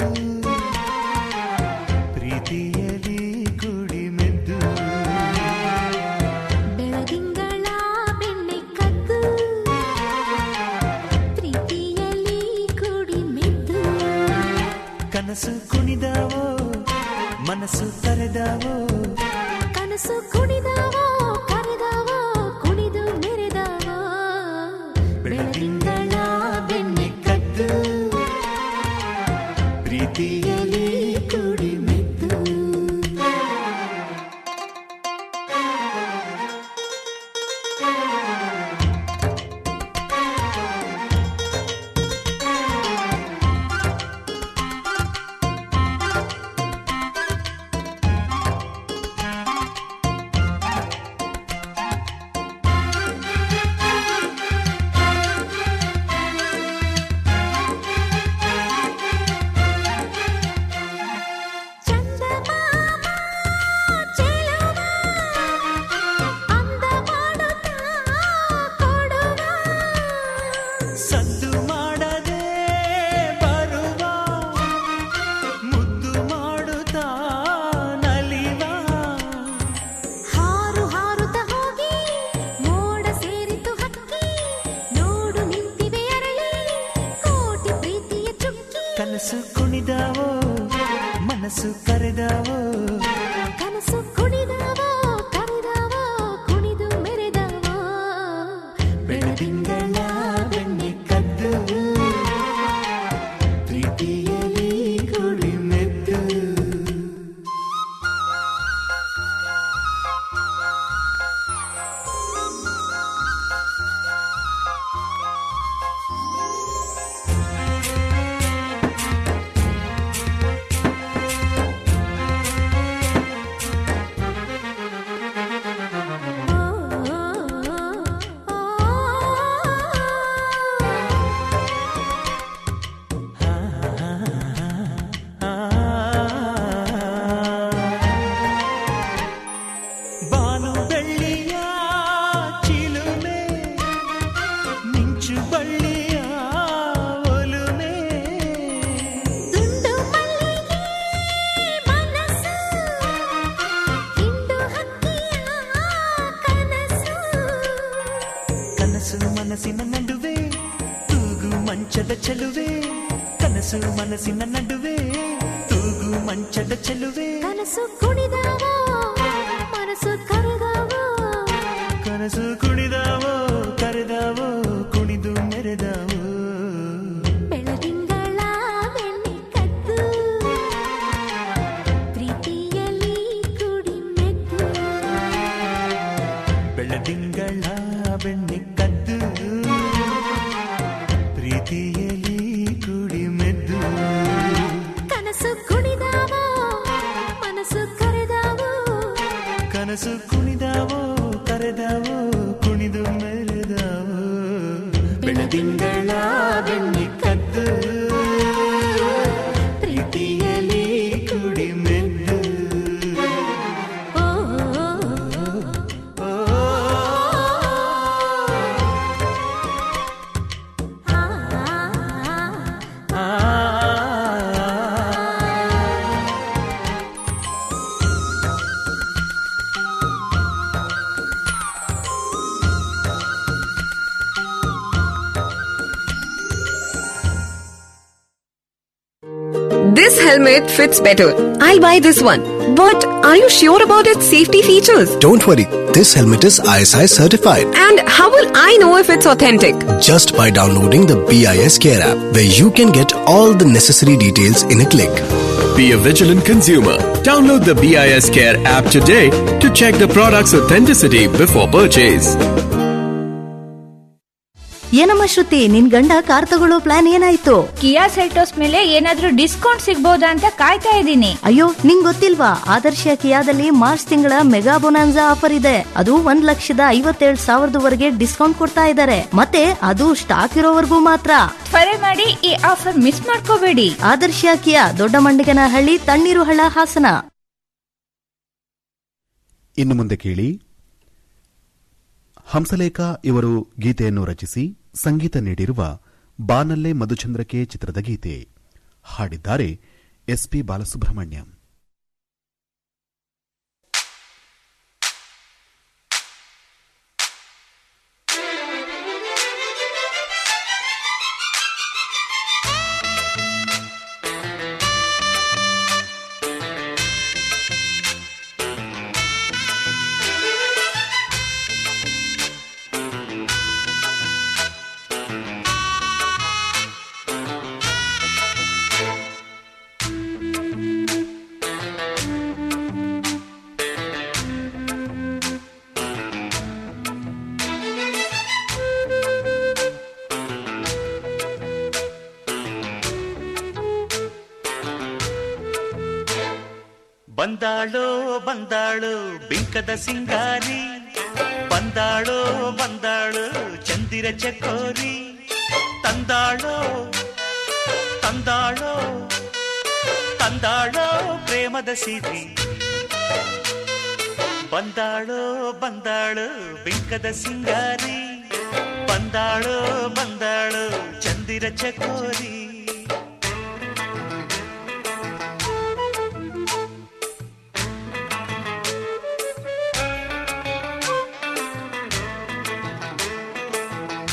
ಪ್ರೀತಿಯಲಿ ಕುಡಿ ಮೆದ್ದು ಬೆಳದಿಂಗಳ ಬೆಣ್ಣೆ ಕದ್ದು ಪ್ರೀತಿಯಲ್ಲಿ ಕುಡಿ ಮೆದ್ದು ಕನಸು ಕುಣಿದಾವೋ ಮನಸ್ಸು ಕರೆದಾವೋ ಕನಸು ಕುಣಿದಾವೋ ಕರೆದಾವೋ ಕುಣಿದು ಮೆರೆದಾವೋ ಬೆಳದಿಂಗಳ ಬೆಣ್ಣೆ ಕದ್ದು ಪ್ರೀತಿಯಲಿ ಕುಡಿ ಮೆದ್ದು ಸದ್ದು ಮಾಡದೆ ಬರುವ ಮುದ್ದು ಮಾಡುತ್ತಾ ನಲಿವ ಹಾರು ಹಾರುತ್ತ ಹೋಗಿ ಮೋಡ ಸೇರಿತು ಹಕ್ಕಿ ನೋಡು ನಿಂತಿವೆ ಅರಳಿ ಕೋಟಿ ಪ್ರೀತಿಯ ಚುಕ್ಕಿ ಕನಸು ಕುಣಿದಾವೋ ಮನಸ್ಸು ಕರೆದಾವೋ ಕನಸು ಕುಣಿದಾವೋ ಕರೆದಾವೋ ಕುಣಿದು ಮೆರೆದಾವೋ ಬೆಳದಿಂಗಳ ಬೆಣ್ಣೆ ಕದ್ದು ಪ್ರೀತಿಯಲ್ಲಿ ಕುಡಿ ಮೆದ್ದು ಬಾನು ಬೆಳ್ಳಿಯ ಚಿಲುಮೆ ಮಿಂಚು ಬಳ್ಳಿಯ ಒಲುಮೆ ದುಂಡು ಮಲ್ಲಿಗೆ ಮನಸ್ಸು ಹಿಂಡು ಹಕ್ಕಿಯ ಕನಸು ಕನಸು ಮನಸ್ಸಿನ ನಡುವೆ ತೂಗು ಮಂಚದ ಚೆಲುವೆ ಕನಸು ಮನಸ್ಸಿನ ನಡುವೆ ತೂಗು ಮಂಚದ ಚೆಲುವೆ ಕನಸು ಕುಣಿದಾವೋ ಮನಸ್ಸು ಕರೆದಾವೋ ಕನಸು ಕುಣಿದಾವೋ ಕರೆದಾವೋ ಕುಣಿದು ಮೆರೆದಾವೋ ಬೆಳದಿಂಗಳ ಬೆಣ್ಣೆ ಕದ್ದು ಪ್ರೀತಿಯಲ್ಲಿ ಕುಡಿ ಮೆದ್ದು ಬೆಳದಿಂಗಳ ಬೆಣ್ಣೆ ಕದ್ದು ಪ್ರೀತಿಯಲ್ಲಿ ಕುಡಿ ಮೆದ್ದು ಕನಸು ಕುಣಿದಾವೋ ಮನಸ್ಸು ಕರೆದಾವೋ ಕನಸು ಕುಣಿದಾವೋ ಕರೆದಾವೋ ಕುಣಿದು ಮೆರೆದಾವೋ ಬೆಳದಿಂಗಳ ಬೆಣ್ಣೆ ಕದ್ದು ಪ್ರೀತಿಯಲ್ಲಿ ಕುಡಿ ಮೆದ್ದು ಓ This helmet fits better. I'll buy this one. But are you sure about its safety features? Don't worry, this helmet is ISI certified. And how will I know if it's authentic? Just by downloading the BIS Care app, where you can get all the necessary details in a click. Be a vigilant consumer. Download the BIS Care app today to check the product's authenticity before purchase. ಏನಮ್ಮ ಶ್ರುತಿ ನಿನ್ ಗಂಡ car ತಗೊಳ್ಳೋ plan ಏನಾಯ್ತು ಕಿಯಾ Seltos ಮೇಲೆ ಏನಾದ್ರೂ discount ಸಿಗ್ಬೋದಾ ಅಂತ ಕಾಯ್ತಾ ಇದ್ದೀನಿ ಅಯ್ಯೋ ನಿಂಗ್ ಗೊತ್ತಿಲ್ವಾ ಆದರ್ಶ ಕಿಯಾದಲ್ಲಿ ಮಾರ್ಚ್ ತಿಂಗಳ ಮೆಗಾ ಬೊನಾನ್ಸಾ ಆಫರ್ ಇದೆ ಅದು ಒಂದ್ ಲಕ್ಷದ ಐವತ್ತೇಳು ಸಾವಿರದವರೆಗೆ ಡಿಸ್ಕೌಂಟ್ ಕೊಡ್ತಾ ಇದ್ದಾರೆ ಮತ್ತೆ ಅದು ಸ್ಟಾಕ್ ಇರೋವರೆಗೂ ಮಾತ್ರ ತ್ವರೆ ಮಾಡಿ ಈ ಆಫರ್ ಮಿಸ್ ಮಾಡ್ಕೋಬೇಡಿ ಆದರ್ಶ ಕಿಯಾ ದೊಡ್ಡ ಮಂಡಿಗನಹಳ್ಳಿ ತಣ್ಣೀರು ಹಳ್ಳ ಹಾಸನ ಇನ್ನು ಮುಂದೆ ಕೇಳಿ ಹಂಸಲೇಖ ಇವರು ಗೀತೆಯನ್ನು ರಚಿಸಿ ಸಂಗೀತ ನೀಡಿರುವ ಬಾನಲ್ಲೆ ಮಧುಚಂದ್ರಕೆ ಚಿತ್ರದ ಗೀತೆ ಹಾಡಿದ್ದಾರೆ ಎಸ್ಪಿ ಬಾಲಸುಬ್ರಹ್ಮಣ್ಯಂ ಬಂದಾಳೋ ಬಂದಾಳು ಬಿಂಕದ ಸಿಂಗಾರಿ ಬಂದಾಳೋ ಬಂದಾಳು ಚಂದಿರ ಚಕೋರಿ ತಂದಾಳೋ ತಂದಾಳೋ ತಂದಾಳೋ ಪ್ರೇಮದ ಸಿರಿ ಬಂದಾಳೋ ಬಂದಾಳು ಬಿಂಕದ ಸಿಂಗಾರಿ ಬಂದ ಬಂದಾಳು ಬಂದಾಳು ಚಂದಿರ ಚಕೋರಿ